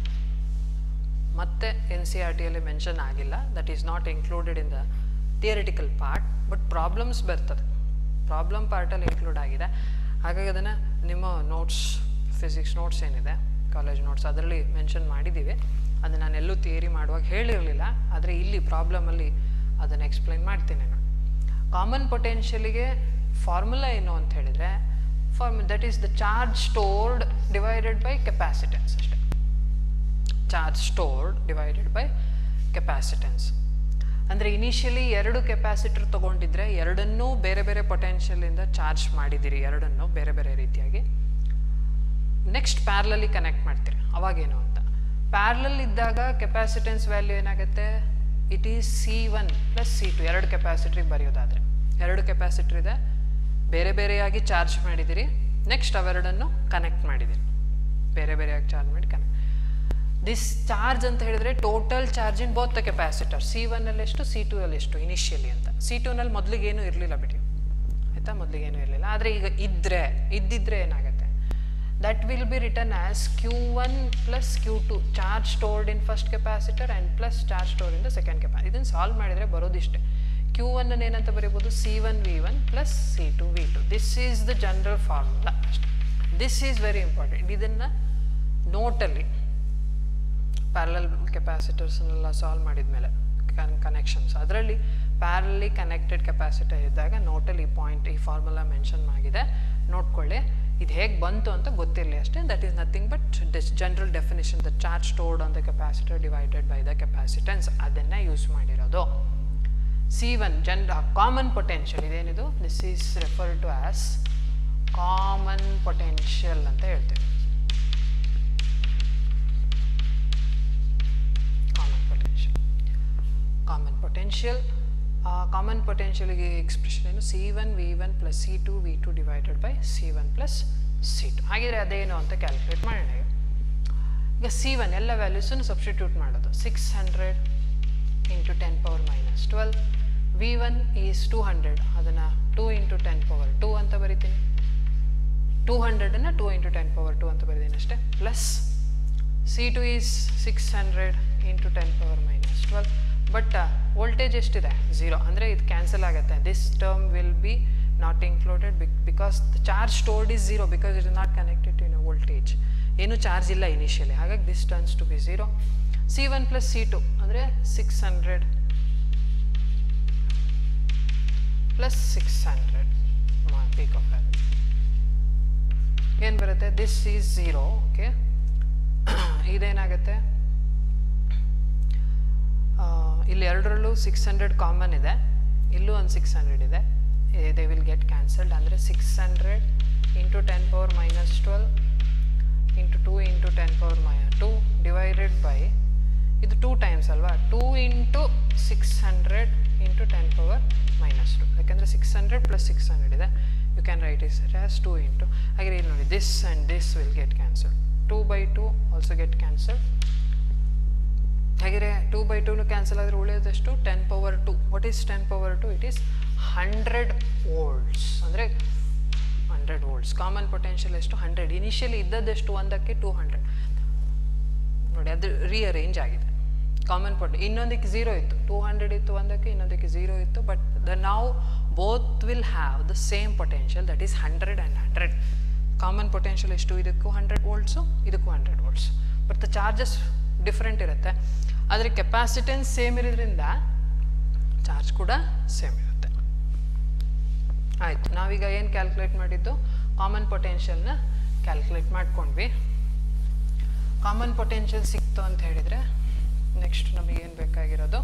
ಮತ್ತೆ N C R ಟಿಯಲ್ಲಿ mention ಆಗಿಲ್ಲ that is not included in the theoretical part but problems ಬರ್ತದೆ ಪ್ರಾಬ್ಲಮ್ ಪಾರ್ಟಲ್ಲಿ ಇನ್ಕ್ಲೂಡ್ ಆಗಿದೆ ಹಾಗಾಗಿ ಅದನ್ನು ನಿಮ್ಮ ನೋಟ್ಸ್ ಫಿಸಿಕ್ಸ್ ನೋಟ್ಸ್ ಏನಿದೆ ಕಾಲೇಜ್ ನೋಟ್ಸ್ ಅದರಲ್ಲಿ ಮೆನ್ಷನ್ ಮಾಡಿದ್ದೀವಿ ಅದು ನಾನು ಎಲ್ಲೂ ಥಿಯರಿ ಮಾಡುವಾಗ ಹೇಳಿರಲಿಲ್ಲ ಆದರೆ ಇಲ್ಲಿ ಪ್ರಾಬ್ಲಮಲ್ಲಿ ಅದನ್ನು ಎಕ್ಸ್ಪ್ಲೈನ್ ಮಾಡ್ತೀನಿ ನಾನು ಕಾಮನ್ ಪೊಟೆನ್ಷಿಯಲಿಗೆ ಫಾರ್ಮುಲಾ ಏನು ಅಂತ ಹೇಳಿದರೆ form that is the charge stored divided by capacitance ಅಷ್ಟೇ charge stored divided by capacitance ಅಂದರೆ ಇನಿಷಿಯಲಿ ಎರಡು ಕೆಪಾಸಿಟರ್ ತೊಗೊಂಡಿದ್ರೆ ಎರಡನ್ನೂ ಬೇರೆ ಬೇರೆ ಪೊಟೆನ್ಷಿಯಲಿಂದ ಚಾರ್ಜ್ ಮಾಡಿದ್ದೀರಿ ಎರಡನ್ನೂ ಬೇರೆ ಬೇರೆ ರೀತಿಯಾಗಿ ನೆಕ್ಸ್ಟ್ ಪ್ಯಾರ್ಲಲ್ಲಿ ಕನೆಕ್ಟ್ ಮಾಡ್ತೀರಿ ಅವಾಗೇನು ಅಂತ ಪ್ಯಾರ್ಲಲ್ ಇದ್ದಾಗ ಕೆಪಾಸಿಟೆನ್ಸ್ ವ್ಯಾಲ್ಯೂ ಏನಾಗುತ್ತೆ it is C one plus C two ಎರಡು ಕೆಪಾಸಿಟ್ರಿಗೆ ಬರೆಯೋದಾದರೆ ಎರಡು ಕೆಪಾಸಿಟರ್ ಇದೆ ಬೇರೆ ಬೇರೆಯಾಗಿ ಚಾರ್ಜ್ ಮಾಡಿದ್ದೀರಿ ನೆಕ್ಸ್ಟ್ ಅವೆರಡನ್ನು ಕನೆಕ್ಟ್ ಮಾಡಿದ್ದೀರಿ ಬೇರೆ ಬೇರೆಯಾಗಿ ಚಾರ್ಜ್ ಮಾಡಿ ಕನೆಕ್ಟ್ ದಿಸ್ ಚಾರ್ಜ್ ಅಂತ ಹೇಳಿದ್ರೆ total charge in both the capacitor C ಒನ್ನಲ್ಲಿ ಎಷ್ಟು ಸಿ ಟು ಅಲ್ಲಿ ಎಷ್ಟು ಇನಿಷಿಯಲಿ ಅಂತ ಸಿ ಟೂನಲ್ಲಿ ಮೊದಲಿಗೆ ಏನೂ ಇರಲಿಲ್ಲ ಬಿಡಿ ಆಯಿತಾ ಮೊದಲಿಗೆ ಏನೂ ಇರಲಿಲ್ಲ ಆದರೆ ಈಗ ಇದ್ದರೆ ಇದ್ದಿದ್ರೆ ಏನಾಗುತ್ತೆ that will be return as Q one plus Q two charge stored in first capacitor and plus charge store in the second ಕೆಪಾ ಇದನ್ನು ಸಾಲ್ವ್ ಮಾಡಿದರೆ ಬರೋದಿಷ್ಟೇ ಕ್ಯೂ ಒನ್ ಏನಂತ ಬರೀಬೋದು C one V one plus C two V two this is the general formula ಅಷ್ಟೇ this is very important ಇದನ್ನು ನೋಟಲ್ಲಿ parallel ಕೆಪಾಸಿಟರ್ಸ್ನೆಲ್ಲ solve ಮಾಡಿದ ಮೇಲೆ ಕನ್ ಕನೆಕ್ಷನ್ಸ್ ಅದರಲ್ಲಿ ಪ್ಯಾರಲಿ ಕನೆಕ್ಟೆಡ್ ಕೆಪಾಸಿಟರ್ ಇದ್ದಾಗ ನೋಟಲ್ಲಿ ಈ ಪಾಯಿಂಟ್ ಈ ಫಾರ್ಮುಲಾ ಮೆನ್ಷನ್ ಆಗಿದೆ ನೋಡ್ಕೊಳ್ಳಿ ಇದು ಹೇಗೆ ಬಂತು ಅಂತ ಗೊತ್ತಿರಲಿ ಅಷ್ಟೇ that is nothing but this general definition the charge stored on the capacitor divided by the capacitance ಅದನ್ನು ಯೂಸ್ ಮಾಡಿರೋದು ಸಿ ಒನ್ ಜನ್ ಕಾಮನ್ ಪೊಟೆನ್ಷಿಯಲ್ ಇದೇನಿದು this is refer to as common potential ಅಂತ ಹೇಳ್ತೇವೆ common potential common potential common ಪೊಟೆನ್ಷಿಯಲ್ಗೆ expression ಏನು C one V one plus C two V two divided by C one plus C two ಹಾಗಿದ್ರೆ ಅದೇನು ಅಂತ calculate ಮಾಡೋಣ ಈಗ. ಈಗ ಸಿ ಒನ್ ಎಲ್ಲ ವ್ಯಾಲ್ಯೂಸನ್ನು ಸಬ್ಸ್ಟಿಟ್ಯೂಟ್ ಮಾಡೋದು six hundred into ten power minus twelve V one is two hundred ಅದನ್ನು two into ten power two ಅಂತ ಬರಿತೀನಿ ಟೂ ಹಂಡ್ರೆಡನ್ನು two into ten power two ಅಂತ ಬರೀತೀನಿ ಅಷ್ಟೇ plus C two is six hundred into ten power minus twelve but voltage ಎಷ್ಟಿದೆ zero ಅಂದರೆ ಇದು ಕ್ಯಾನ್ಸಲ್ ಆಗುತ್ತೆ this term will be not included ಬಿಕ್ because the charge stored is zero because it is not connected to in voltage ಏನು charge ಇಲ್ಲ initially ಹಾಗಾಗಿ this turns to be zero C one plus C two ಅಂದರೆ six hundred plus six hundred peak of ಏನು ಬರುತ್ತೆ this is zero okay ಇದೇನಾಗುತ್ತೆ ಆ, ಇಲ್ಲಿ ಎರಡರಲ್ಲೂ ಸಿಕ್ಸ್ ಹಂಡ್ರೆಡ್ ಕಾಮನ್ ಇದೆ ಇಲ್ಲೂ ಒಂದು ಸಿಕ್ಸ್ ಹಂಡ್ರೆಡ್ ಇದೆ ದೇ ವಿಲ್ ಗೆಟ್ ಕ್ಯಾನ್ಸಲ್ಡ್ ಅಂದರೆ six hundred into ten power minus twelve into two into ten power minus two divided by ಇದು ಟೂ ಟೈಮ್ಸ್ ಅಲ್ವಾ two into six hundred into ten power minus two ಯಾಕಂದರೆ six hundred plus six hundred ಇದೆ you can write is as two into ಹಾಗೆ ಇಲ್ಲಿ ನೋಡಿ this and this will get cancel two by two also get cancel ಹಾಗೆ two by ಟೂನು cancel ಆದರೆ ಉಳಿಯೋದಷ್ಟು ten power two what is ten power two it is hundred volts ಅಂದರೆ hundred volts common potential ಎಷ್ಟು hundred initially ಇದ್ದದ್ದೆಷ್ಟು ಒಂದಕ್ಕೆ two hundred ನೋಡಿ ಅದು rearrange ಆಗಿದೆ ಕಾಮನ್ ಪೊಟ್ ಇನ್ನೊಂದಕ್ಕೆ ಝೀರೋ ಇತ್ತು ಟೂ ಹಂಡ್ರೆಡ್ ಇತ್ತು ಒಂದಕ್ಕೆ ಇನ್ನೊಂದಕ್ಕೆ ಝೀರೋ ಇತ್ತು ಬಟ್ ದ ನಾವು both will have the same potential that is hundred and hundred common potential ಎಷ್ಟು ಇದಕ್ಕೂ ಹಂಡ್ರೆಡ್ ವೋಲ್ಟ್ಸು ಇದಕ್ಕೂ hundred volts but the charges different ಇರುತ್ತೆ ಆದರೆ ಕೆಪಾಸಿಟೆನ್ಸ್ ಸೇಮ್ ಇರೋದ್ರಿಂದ ಚಾರ್ಜ್ ಕೂಡ ಸೇಮ್ ಇರುತ್ತೆ ಆಯಿತು ನಾವೀಗ ಏನು ಕ್ಯಾಲ್ಕುಲೇಟ್ ಮಾಡಿದ್ದು ಕಾಮನ್ ಪೊಟೆನ್ಷಿಯಲ್ನ ಕ್ಯಾಲ್ಕುಲೇಟ್ ಮಾಡ್ಕೊಂಡ್ವಿ ಕಾಮನ್ ಪೊಟೆನ್ಷಿಯಲ್ ಸಿಕ್ತು ಅಂತ ಹೇಳಿದರೆ ನೆಕ್ಸ್ಟ್ ನಮಗೇನು ಬೇಕಾಗಿರೋದು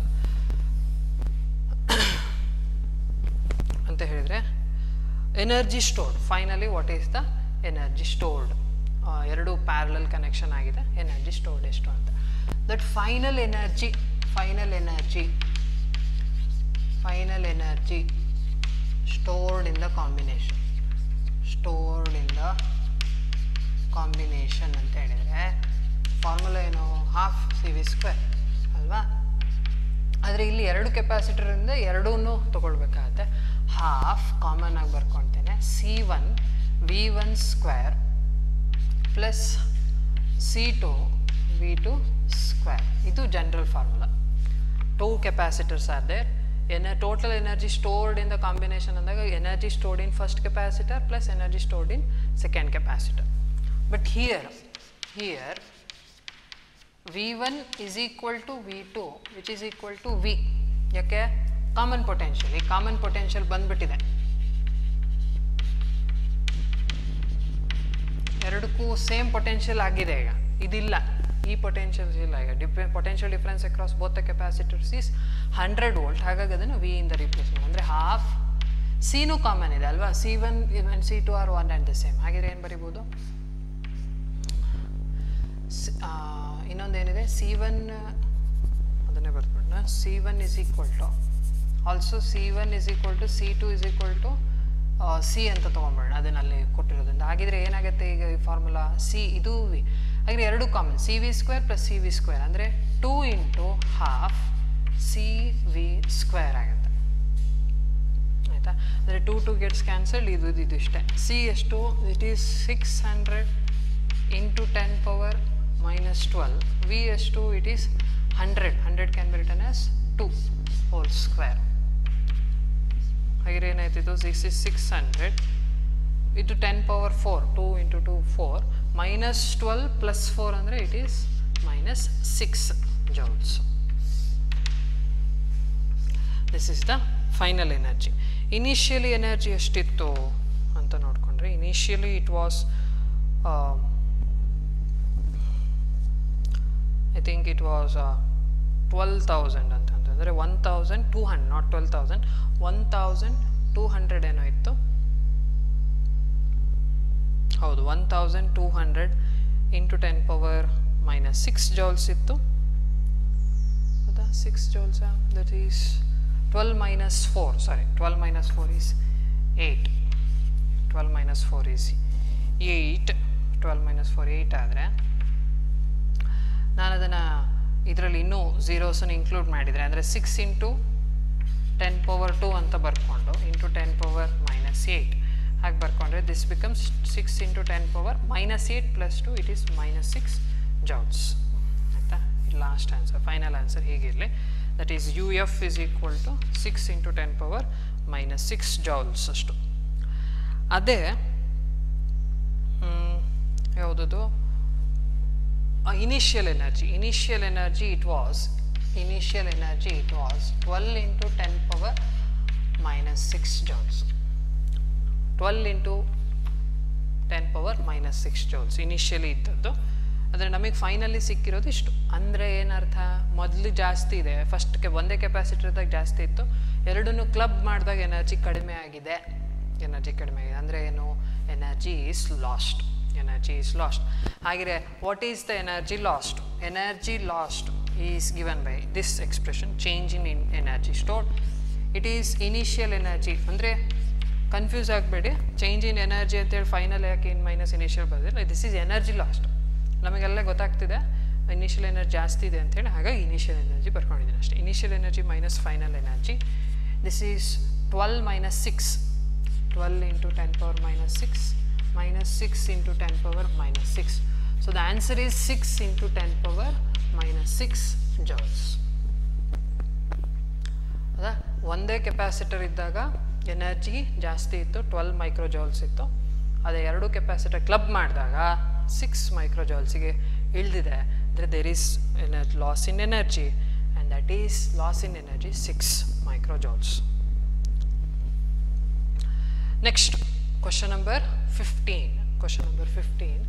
ಅಂತ ಹೇಳಿದರೆ energy stored finally what is the energy stored ಎರಡು ಪ್ಯಾರಲಲ್ ಕನೆಕ್ಷನ್ ಆಗಿದೆ ಎನರ್ಜಿ ಸ್ಟೋರ್ಡ್ ಎಷ್ಟು ಅಂತ that final energy final energy final energy stored in the combination stored in the combination ಅಂತ ಹೇಳಿದರೆ ಫಾರ್ಮುಲಾ ಏನು ಹಾಫ್ ಸಿ ವಿ ಸ್ಕ್ವೇರ್ ಅಲ್ವಾ ಆದರೆ ಇಲ್ಲಿ ಎರಡು ಕೆಪಾಸಿಟರಿಂದ ಎರಡೂ ತೊಗೊಳ್ಬೇಕಾಗತ್ತೆ ಹಾಫ್ ಕಾಮನ್ ಆಗಿ ಬರ್ಕೊಳ್ತೇನೆ C one V one square plus C two V two square ಇದು general formula two capacitors are there ಎನ total energy stored in the combination ಅಂದಾಗ energy stored in first capacitor plus energy stored in second capacitor but here here V one is equal to V two which is equal to V ಯಾಕೆ common potential ಈ common potential ಬಂದ್ಬಿಟ್ಟಿದೆ ಎರಡಕ್ಕೂ same potential ಆಗಿದೆ ಈಗ ಇದಿಲ್ಲ ಈ potentials ಇಲ್ಲ ಈಗ ಡಿಫೆ potential difference across both the capacitors is hundred volt ಹಾಗಾಗಿ ಅದನ್ನು ವಿ ಇಂದ ರಿಪ್ಲೇಸ್ ಮಾಡಿ ಅಂದರೆ ಹಾಫ್ ಸಿನೂ ಕಾಮನ್ ಇದೆ ಅಲ್ವಾ C one and C two are one and the same ಹಾಗಿದ್ರೆ ಏನು ಬರಿಬೋದು ಸ್- ಆ, ಇನ್ನೊಂದೇನಿದೆ ಸಿ ಒನ್ ಅದನ್ನೇ ಬರ್ಬಿಡೋಣ C one is equal to also C one is equal to C two is equal to C ಅಂತ ತೊಗೊಂಬಿಡೋಣ ಅದನ್ನಲ್ಲಿ ಕೊಟ್ಟಿರೋದ್ರಿಂದ ಹಾಗಿದ್ರೆ ಏನಾಗುತ್ತೆ ಈಗ ಈ ಫಾರ್ಮುಲಾ ಸಿ ಇದು ವಿ ಹಾಗೆ ಎರಡು common C V square plus C V square ಅಂದರೆ two into half C V square ಆಗುತ್ತೆ ಆಯಿತಾ ಅಂದರೆ ಟೂ ಟು ಗೆಟ್ಸ್ ಕ್ಯಾನ್ಸಲ್ಡ್ ಇದು ಇದು ಇಷ್ಟೇ ಸಿ ಎಷ್ಟು it is six hundred into ten power minus twelve V ಎಷ್ಟು it is hundred hundred can be return as two whole square ಹಾಗೆ ಏನಾಯ್ತಿದ್ದು ಸಿಕ್ಸ್ ಇಸ್ ಸಿಕ್ಸ್ ಹಂಡ್ರೆಡ್ ಇದು ten power four two into two four minus twelve plus four ಅಂದರೆ it is minus six joules this is the final energy initially energy ಎಷ್ಟಿತ್ತು ಅಂತ ನೋಡಿಕೊಂಡ್ರೆ initially it was I think it was twelve thousand ಅಂತಂತಂದರೆ one thousand two hundred not twelve thousand one thousand two hundred ಏನೋ ಇತ್ತು ಹೌದು one thousand two hundred into ten power minus six joules ಇತ್ತು ಹೌದಾ six joules that is twelve minus four sorry twelve minus four is eight twelve minus four is eight twelve minus four eight ಆದರೆ ನಾನು ಅದನ್ನು ಇದರಲ್ಲಿ ಇನ್ನೂ ಝೀರೋಸನ್ನು include ಮಾಡಿದರೆ ಅಂದರೆ six into ten power two ಅಂತ ಬರ್ಕೊಂಡು into ten power minus eight ಹಾಗೆ ಬರ್ಕೊಂಡ್ರೆ this becomes six into ten power minus eight plus two it is minus six joules ಆಯಿತಾ ಲಾಸ್ಟ್ ಆನ್ಸರ್ ಫೈನಲ್ ಆನ್ಸರ್ ಹೀಗಿರಲಿ that is U F is equal to six into ten power minus six joules ಅಷ್ಟು ಅದೇ ಹ್ಮ್, ಯಾವುದದು initial energy initial energy it was initial energy it was twelve into ten power minus six joules twelve into ten power minus six joules initially ಇದ್ದದ್ದು ಅಂದರೆ ನಮಗೆ finally ಸಿಕ್ಕಿರೋದು ಇಷ್ಟು ಅಂದರೆ ಏನರ್ಥ ಮೊದಲು ಜಾಸ್ತಿ ಇದೆ ಫಸ್ಟ್ಗೆ ಒಂದೇ ಕೆಪಾಸಿಟರ್ದಾಗ ಜಾಸ್ತಿ ಇತ್ತು ಎರಡನ್ನೂ ಕ್ಲಬ್ ಮಾಡಿದಾಗ ಎನರ್ಜಿ ಕಡಿಮೆ ಆಗಿದೆ ಎನರ್ಜಿ ಕಡಿಮೆ ಆಗಿದೆ ಅಂದರೆ ಏನು energy is lost energy is lost ಹಾಗೆ what is the energy lost energy lost is given by this expression change in in energy store it is initial energy ಅಂದರೆ ಕನ್ಫ್ಯೂಸ್ ಆಗಬೇಡಿ ಚೇಂಜ್ ಇನ್ ಎನರ್ಜಿ ಅಂತೇಳಿ final ಯಾಕೆ in minus initial ಬಂದಿಲ್ಲ this is energy lost ನಮಗೆಲ್ಲ ಗೊತ್ತಾಗ್ತಿದೆ initial energy ಜಾಸ್ತಿ ಇದೆ ಅಂತೇಳಿ ಹಾಗಾಗಿ ಇನಿಷಿಯಲ್ ಎನರ್ಜಿ ಬರ್ಕೊಂಡಿದ್ದೀನಿ ಅಷ್ಟೇ initial energy minus final energy this is twelve minus six twelve into ten power minus six minus six into ten power minus six so the answer is six into ten power minus six joules ಹೌದಾ ಒಂದೇ capacitor ಇದ್ದಾಗ energy ಜಾಸ್ತಿ ಇತ್ತು twelve micro joules ಇತ್ತು ಅದೇ ಎರಡು capacitor club ಮಾಡಿದಾಗ six micro ಜೌಲ್ಸಿಗೆ ಇಳಿದಿದೆ ಅಂದರೆ ದೇರ್ ಈಸ್ ಎನರ್ loss in energy and that is loss in energy six micro joules next question number fifteen question number fifteen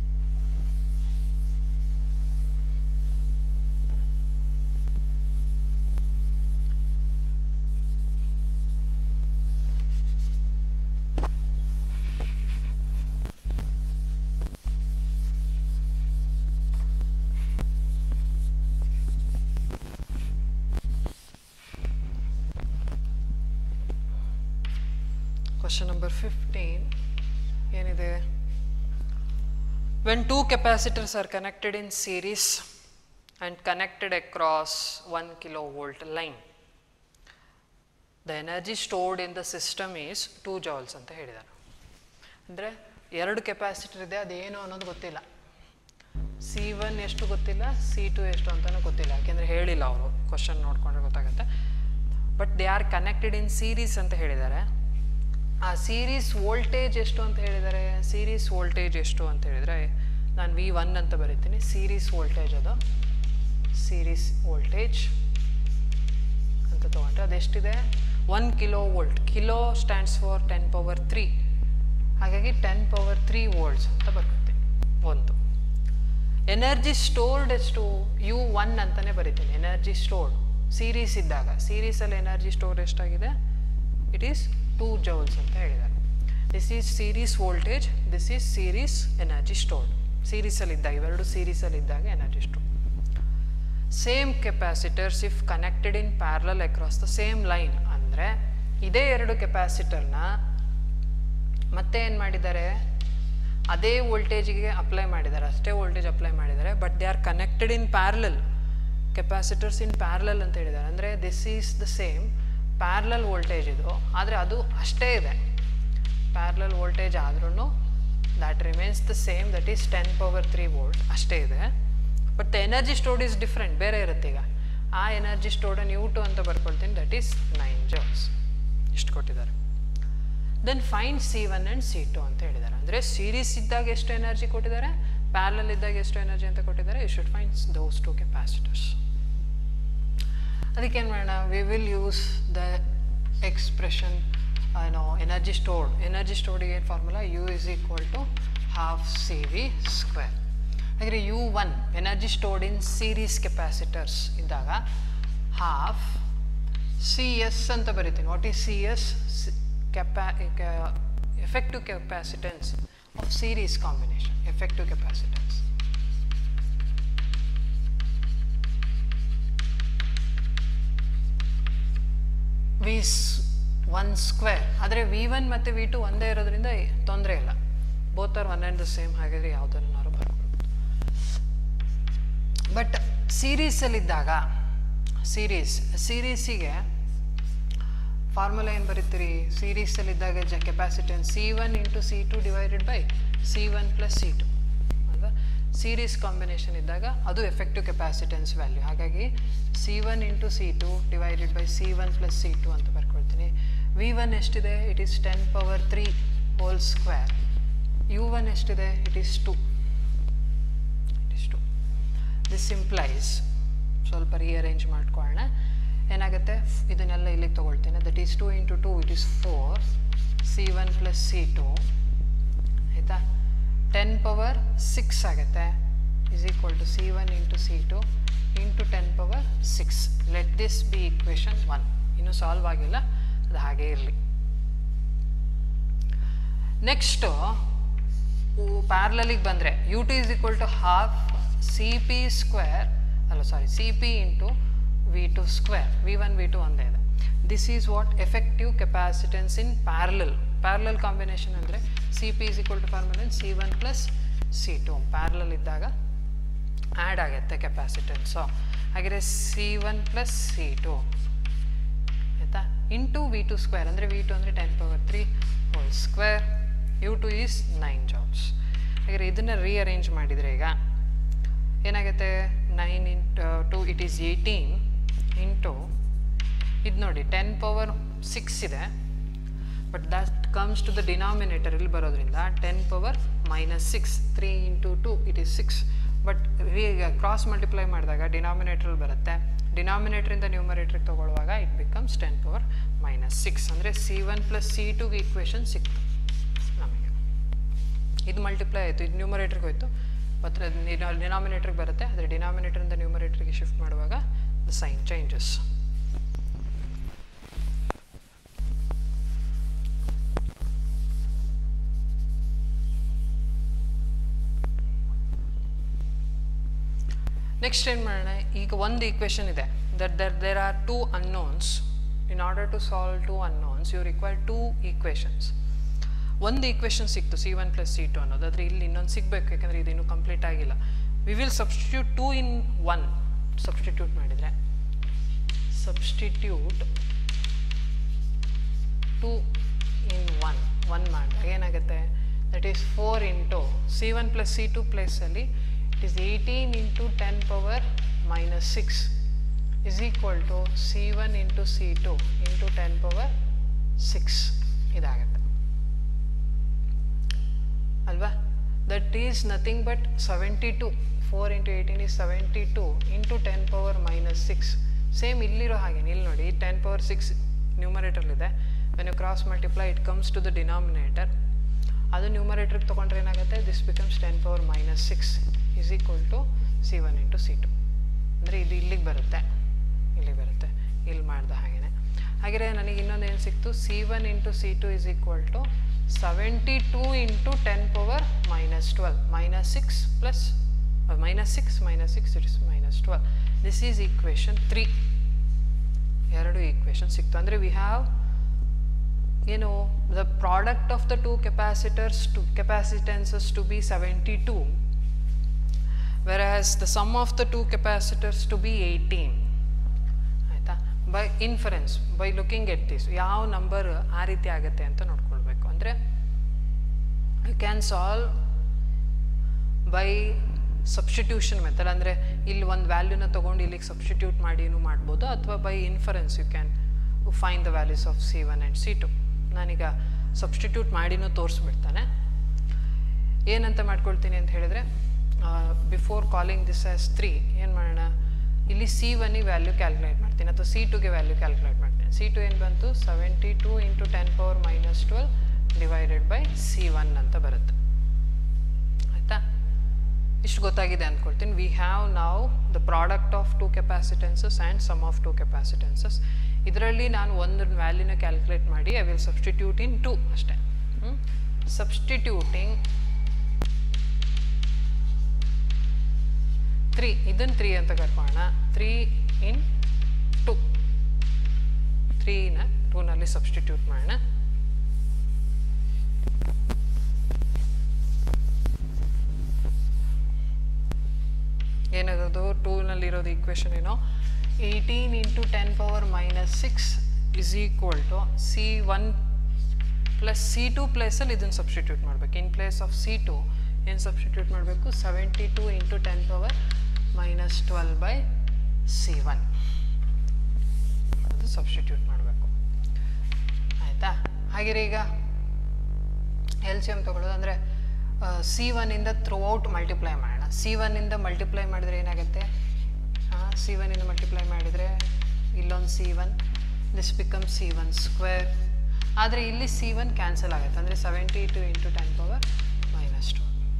question number fifteen ಏನಿದೆ when two capacitors are connected in series and connected across one kilo volt line the energy stored in the system is two joules ಅಂತ ಹೇಳಿದ್ದಾರೆ ಅಂದರೆ ಎರಡು capacitor ಇದೆ ಅದೇನು ಅನ್ನೋದು ಗೊತ್ತಿಲ್ಲ C one ಎಷ್ಟು ಗೊತ್ತಿಲ್ಲ ಸಿ ಟು ಎಷ್ಟು ಅಂತಲೂ ಗೊತ್ತಿಲ್ಲ ಯಾಕೆಂದರೆ ಹೇಳಿಲ್ಲ ಅವರು ಕ್ವಶನ್ ನೋಡಿಕೊಂಡ್ರೆ ಗೊತ್ತಾಗುತ್ತೆ but they are connected in series ಅಂತ ಹೇಳಿದ್ದಾರೆ ಆ ಸೀರೀಸ್ ವೋಲ್ಟೇಜ್ ಎಷ್ಟು ಅಂತ ಹೇಳಿದ್ದಾರೆ ಸೀರೀಸ್ ವೋಲ್ಟೇಜ್ ಎಷ್ಟು ಅಂತ ಹೇಳಿದರೆ ನಾನು ವಿ ಒನ್ ಅಂತ ಬರೀತೀನಿ ಸೀರೀಸ್ ವೋಲ್ಟೇಜ್ ಅದು ಸೀರೀಸ್ ವೋಲ್ಟೇಜ್ ಅಂತ ತೊಗೊಂಡ್ರೆ ಅದೆಷ್ಟಿದೆ one kilo volt kilo stands for ten power three ಹಾಗಾಗಿ ಟೆನ್ ಪವರ್ ತ್ರೀ ವೋಲ್ಟ್ಸ್ ಅಂತ ಬರ್ಕೊತೀನಿ ಒಂದು ಎನರ್ಜಿ ಸ್ಟೋರ್ಡ್ ಎಷ್ಟು ಯು ಒನ್ ಅಂತಲೇ ಬರಿತೀನಿ ಎನರ್ಜಿ ಸ್ಟೋರ್ಡ್ ಸೀರೀಸ್ ಇದ್ದಾಗ ಸೀರೀಸಲ್ಲಿ ಎನರ್ಜಿ ಸ್ಟೋರ್ ಎಷ್ಟಾಗಿದೆ ಇಟ್ ಈಸ್ ಟೂ ಜೌಲ್ಸ್ ಅಂತ ಹೇಳಿದ್ದಾರೆ this is series voltage this is series energy stored ಸೀರೀಸಲ್ಲಿ ಇದ್ದಾಗ ಇವೆರಡು ಸೀರೀಸಲ್ಲಿ ಇದ್ದಾಗ energy store same capacitors if connected in parallel across the same line ಅಂದರೆ ಇದೇ ಎರಡು ಕೆಪಾಸಿಟರ್ನ ಮತ್ತೆ ಏನು ಮಾಡಿದ್ದಾರೆ ಅದೇ ವೋಲ್ಟೇಜಿಗೆ ಅಪ್ಲೈ ಮಾಡಿದ್ದಾರೆ ಅಷ್ಟೇ ವೋಲ್ಟೇಜ್ ಅಪ್ಲೈ ಮಾಡಿದ್ದಾರೆ but they are connected in parallel capacitors in parallel ಅಂತ ಹೇಳಿದ್ದಾರೆ ಅಂದರೆ this is the same parallel voltage ಇದು ಆದರೆ ಅದು ಅಷ್ಟೇ ಇದೆ ಪ್ಯಾರಲಲ್ ವೋಲ್ಟೇಜ್ ಆದ್ರೂ that remains the same that is ten power three volt ಅಷ್ಟೇ ಇದೆ but the energy stored is different ಬೇರೆ ಇರುತ್ತೆ ಈಗ ಆ ಎನರ್ಜಿ ಸ್ಟೋರ್ಡನ್ನು ಯು ಟು ಅಂತ ಬರ್ಕೊಳ್ತೀನಿ ದಟ್ ಈಸ್ ನೈನ್ ಜೌಲ್ಸ್ ಇಷ್ಟು ಕೊಟ್ಟಿದ್ದಾರೆ then find C one and C two ಅಂತ ಹೇಳಿದ್ದಾರೆ ಅಂದರೆ ಸೀರೀಸ್ ಇದ್ದಾಗ ಎಷ್ಟು ಎನರ್ಜಿ ಕೊಟ್ಟಿದ್ದಾರೆ ಪ್ಯಾರಲಲ್ ಇದ್ದಾಗ ಎಷ್ಟು ಎನರ್ಜಿ ಅಂತ ಕೊಟ್ಟಿದ್ದಾರೆ you should find those two capacitors ಅದಕ್ಕೇನು ಮಾಡೋಣ we will use the expression ಏನೋ ಎನರ್ಜಿ ಸ್ಟೋರ್ಡ್ ಎನರ್ಜಿ ಸ್ಟೋರ್ಡಿಗೆ ಏನು formula U is equal to half C V square ಹಾಗೆ U one energy stored in series capacitors ಇದ್ದಾಗ half C S ಅಂತ ಬರಿತೀನಿ what is C S ಕೆಪಾ effective capacitance of series combination effective capacitance V one square ಆದರೆ V one ಮತ್ತು V two ಒಂದೇ ಇರೋದ್ರಿಂದ ತೊಂದರೆ ಇಲ್ಲ both are one and the same ಹಾಗಾದರೆ ಯಾವುದನ್ನಾರು ಬರ್ಕೊಳ್ಬೋದು ಬಟ್ ಸೀರೀಸಲ್ಲಿದ್ದಾಗ ಸೀರೀಸ್ ಸೀರೀಸಿಗೆ ಫಾರ್ಮುಲಾ ಏನು ಬರೀತೀರಿ ಸೀರೀಸಲ್ಲಿದ್ದಾಗ ಜ capacitance C one into C two divided by C one plus C two ಅಲ್ವಾ ಸೀರೀಸ್ ಕಾಂಬಿನೇಷನ್ ಇದ್ದಾಗ ಅದು ಎಫೆಕ್ಟಿವ್ ಕೆಪಾಸಿಟೆನ್ಸ್ ವ್ಯಾಲ್ಯೂ ಹಾಗಾಗಿ C one into C two divided by C one plus C two ಅಂತ ಬರ್ಕೊಳ್ತೀನಿ ವಿ ಒನ್ ಎಷ್ಟಿದೆ it is ten power three whole square U one ಎಷ್ಟಿದೆ it is to it is two this implies ಸ್ವಲ್ಪ rearrange ಮಾಡ್ಕೊಳ್ಳೋಣ ಏನಾಗುತ್ತೆ ಇದನ್ನೆಲ್ಲ ಇಲ್ಲಿಗೆ ತೊಗೊಳ್ತೀನಿ that is two into two it is four C one plus C two ಆಯಿತಾ ten power six ಆಗುತ್ತೆ is equal to C1 into C2 into 10 power 6. Let this be equation 1. ಇನ್ನು solve ಆಗಿಲ್ಲ ಅದು ಹಾಗೆ ಇರಲಿ ನೆಕ್ಸ್ಟು ಪ್ಯಾರ್ಲಲಿಗೆ ಬಂದರೆ U T is equal to half C P square ಅಲ್ಲ sorry C P into V two square V one V two ಒಂದೇ ಇದೆ this is what effective capacitance in parallel parallel combination ಅಂದರೆ C P is equal to ಫಾರ್ಮುಲನ್ C one plus C two parallel ಇದ್ದಾಗ add ಆಗುತ್ತೆ capacitance ಹಾಗೆಯೇ C one plus C two ಆಯಿತಾ into V two square ಅಂದರೆ V two ಅಂದರೆ ten power three whole square you two is nine jobs ಹಾಗಾದ್ರೆ ಇದನ್ನು rearrange ಮಾಡಿದರೆ ಈಗ ಏನಾಗುತ್ತೆ nine into two it is eighteen into ಇದು ನೋಡಿ ಟೆನ್ ಪವರ್ ಸಿಕ್ಸ್ ಇದೆ but that comes to the denominator ಇಲ್ಲಿ ಬರೋದ್ರಿಂದ ten power minus six three into two it is six but cross multiply ಮಾಡಿದಾಗ ಡಿನಾಮಿನೇಟ್ರಲ್ಲಿ ಬರುತ್ತೆ ಡಿನಾಮಿನೇಟ್ರಿಂದ ನ್ಯೂಮರೇಟ್ರಿಗೆ ತೊಗೊಳ್ಳುವಾಗ it becomes ten power minus six ಅಂದರೆ C one plus C two equation ಸಿಕ್ತು ನಮಗೆ ಇದು ಮಲ್ಟಿಪ್ಲೈ ಆಯಿತು ಇದು ನ್ಯೂಮರೇಟ್ರಿಗೆ ಹೋಯಿತು ಮತ್ತು ಡಿನಾಮಿನೇಟ್ರಿಗೆ ಬರುತ್ತೆ ಆದರೆ ಡಿನಾಮಿನೇಟ್ರಿಂದ ನ್ಯೂಮರೇಟ್ರಿಗೆ ಶಿಫ್ಟ್ ಮಾಡುವಾಗ ದ ಸೈನ್ ಚೇಂಜಸ್ ನೆಕ್ಸ್ಟ್ ಏನು ಮಾಡೋಣ ಈಗ ಒಂದು ಈಕ್ವೇಷನ್ ಇದೆ that there there are two unknowns in order to solve two unknowns you require two equations ಒಂದು ಈಕ್ವೇಷನ್ ಸಿಕ್ತು C one plus C two ಅನ್ನೋದು ಆದರೆ ಇಲ್ಲಿ ಇನ್ನೊಂದು ಸಿಗಬೇಕು ಯಾಕಂದರೆ ಇದು ಇನ್ನೂ ಕಂಪ್ಲೀಟ್ ಆಗಿಲ್ಲ we will substitute two in one substitute ಮಾಡಿದರೆ substitute two in one one ಮಾಡಿದಾಗ ಏನಾಗುತ್ತೆ that is four into C one plus C two ಪ್ಲೇಸಲ್ಲಿ it is eighteen into ten power minus six is equal to C one into C two into ten power six ಇದಾಗುತ್ತೆ ಅಲ್ವಾ that is nothing but seventy two four into eighteen is seventy two into ten power minus six same ಇಲ್ಲಿರೋ ಹಾಗೆ ಇಲ್ಲಿ ನೋಡಿ ten power six ನ್ಯೂಮರೇಟರ್ಲಿದೆ when you cross multiply it comes to the denominator ಅದು ನ್ಯೂಮರೇಟ್ರಿಗೆ ತೊಗೊಂಡ್ರೆ ಏನಾಗುತ್ತೆ this becomes ten power minus six is equal to C one into C two ಅಂದರೆ ಇದು ಇಲ್ಲಿಗೆ ಬರುತ್ತೆ ಇಲ್ಲಿಗೆ ಬರುತ್ತೆ ಇಲ್ಲಿ ಮಾಡ್ದೆ ಹಾಗೆಯೇ ಹಾಗೆಯೇ ನನಗೆ ಇನ್ನೊಂದು ಏನು ಸಿಕ್ತು C one into C two is equal to seventy two into ten power minus twelve minus six plus minus six minus six it is minus twelve this is equation three ಎರಡು ಈಕ್ವೇಷನ್ ಸಿಕ್ತು ಅಂದರೆ we have ಏನು the product of the two capacitors to capacitances to be seventy two whereas the sum of the two capacitors to be eighteen ಆಯಿತಾ by inference by looking at this ಯಾವ number ಆ ರೀತಿ ಆಗುತ್ತೆ ಅಂತ ನೋಡ್ಕೊಳ್ಬೇಕು ಅಂದರೆ you can solve by substitution method ಅಂದರೆ ಇಲ್ಲಿ ಒಂದು ವ್ಯಾಲ್ಯೂನ ತೊಗೊಂಡು ಇಲ್ಲಿಗೆ ಸಬ್ಸ್ಟಿಟ್ಯೂಟ್ ಮಾಡಿನೂ ಮಾಡ್ಬೋದು ಅಥವಾ by inference you can find the values of C one and C two ನಾನೀಗ ಸಬ್ಸ್ಟಿಟ್ಯೂಟ್ ಮಾಡಿನೂ ತೋರಿಸ್ಬಿಡ್ತಾನೆ ಏನಂತ ಮಾಡ್ಕೊಳ್ತೀನಿ ಅಂತ ಹೇಳಿದ್ರೆ before calling this as three ಏನು ಮಾಡೋಣ ಇಲ್ಲಿ ಸಿ ಒನ್ನಿಗೆ ವ್ಯಾಲ್ಯೂ ಕ್ಯಾಲ್ಕುಲೇಟ್ ಮಾಡ್ತೀನಿ ಅಥವಾ ಸಿ ಟುಗೆ ವ್ಯಾಲ್ಯೂ ಕ್ಯಾಲ್ಕುಲೇಟ್ ಮಾಡ್ತೀನಿ ಸಿ ಟು ಏನು ಬಂತು seventy two into ten power minus twelve divided by C one ಅಂತ ಬರುತ್ತೆ ಆಯಿತಾ ಇಷ್ಟು ಗೊತ್ತಾಗಿದೆ ಅಂದ್ಕೊಳ್ತೀನಿ ವಿ ಹ್ಯಾವ್ ನಾವು the product of two capacitances and sum of two capacitances ಇದರಲ್ಲಿ ನಾನು ಒಂದು ವ್ಯಾಲ್ಯೂನ ಕ್ಯಾಲ್ಕುಲೇಟ್ ಮಾಡಿ I will substitute in two ಅಷ್ಟೇ ಸಬ್ಸ್ಟಿಟ್ಯೂಟಿಂಗ್ ತ್ರೀ ಇದನ್ನು ತ್ರೀ ಅಂತ ಕರ್ಕೋಣ ತ್ರೀ ಇನ್ ಟು ತ್ರೀನ ಟೂನಲ್ಲಿ ಸಬ್ಸ್ಟಿಟ್ಯೂಟ್ ಮಾಡೋಣ ಏನಾಗೋದು ಟೂನಲ್ಲಿರೋದು ಈಕ್ವೇಷನ್ ಏನೋ eighteen into ten power minus six is equal to C one plus C two ಪ್ಲೇಸಲ್ಲಿ ಇದನ್ನು ಸಬ್ಸ್ಟಿಟ್ಯೂಟ್ ಮಾಡಬೇಕು in place of C two ಏನು ಸಬ್ಸ್ಟಿಟ್ಯೂಟ್ ಮಾಡಬೇಕು seventy two into ten power minus twelve by C one ಅದು substitute ಮಾಡಬೇಕು ಆಯಿತಾ ಹಾಗೆಯೇ ಈಗ ಎಲ್ ಸಿ ಎಮ್ ತೊಗೊಳ್ಳೋದು ಅಂದರೆ ಸಿ ಒನ್ನಿಂದ ಥ್ರೂ ಔಟ್ ಮಲ್ಟಿಪ್ಲೈ ಮಾಡೋಣ ಸಿ ಒನ್ನಿಂದ ಮಲ್ಟಿಪ್ಲೈ ಮಾಡಿದರೆ ಏನಾಗುತ್ತೆ ಹಾಂ ಸಿ ಒನ್ನಿಂದ ಮಲ್ಟಿಪ್ಲೈ ಮಾಡಿದರೆ ಇಲ್ಲೊಂದು C one this become C one square ಆದರೆ ಇಲ್ಲಿ ಸಿ ಒನ್ ಕ್ಯಾನ್ಸಲ್ ಆಗುತ್ತೆ ಅಂದರೆ seventy two into ten power minus two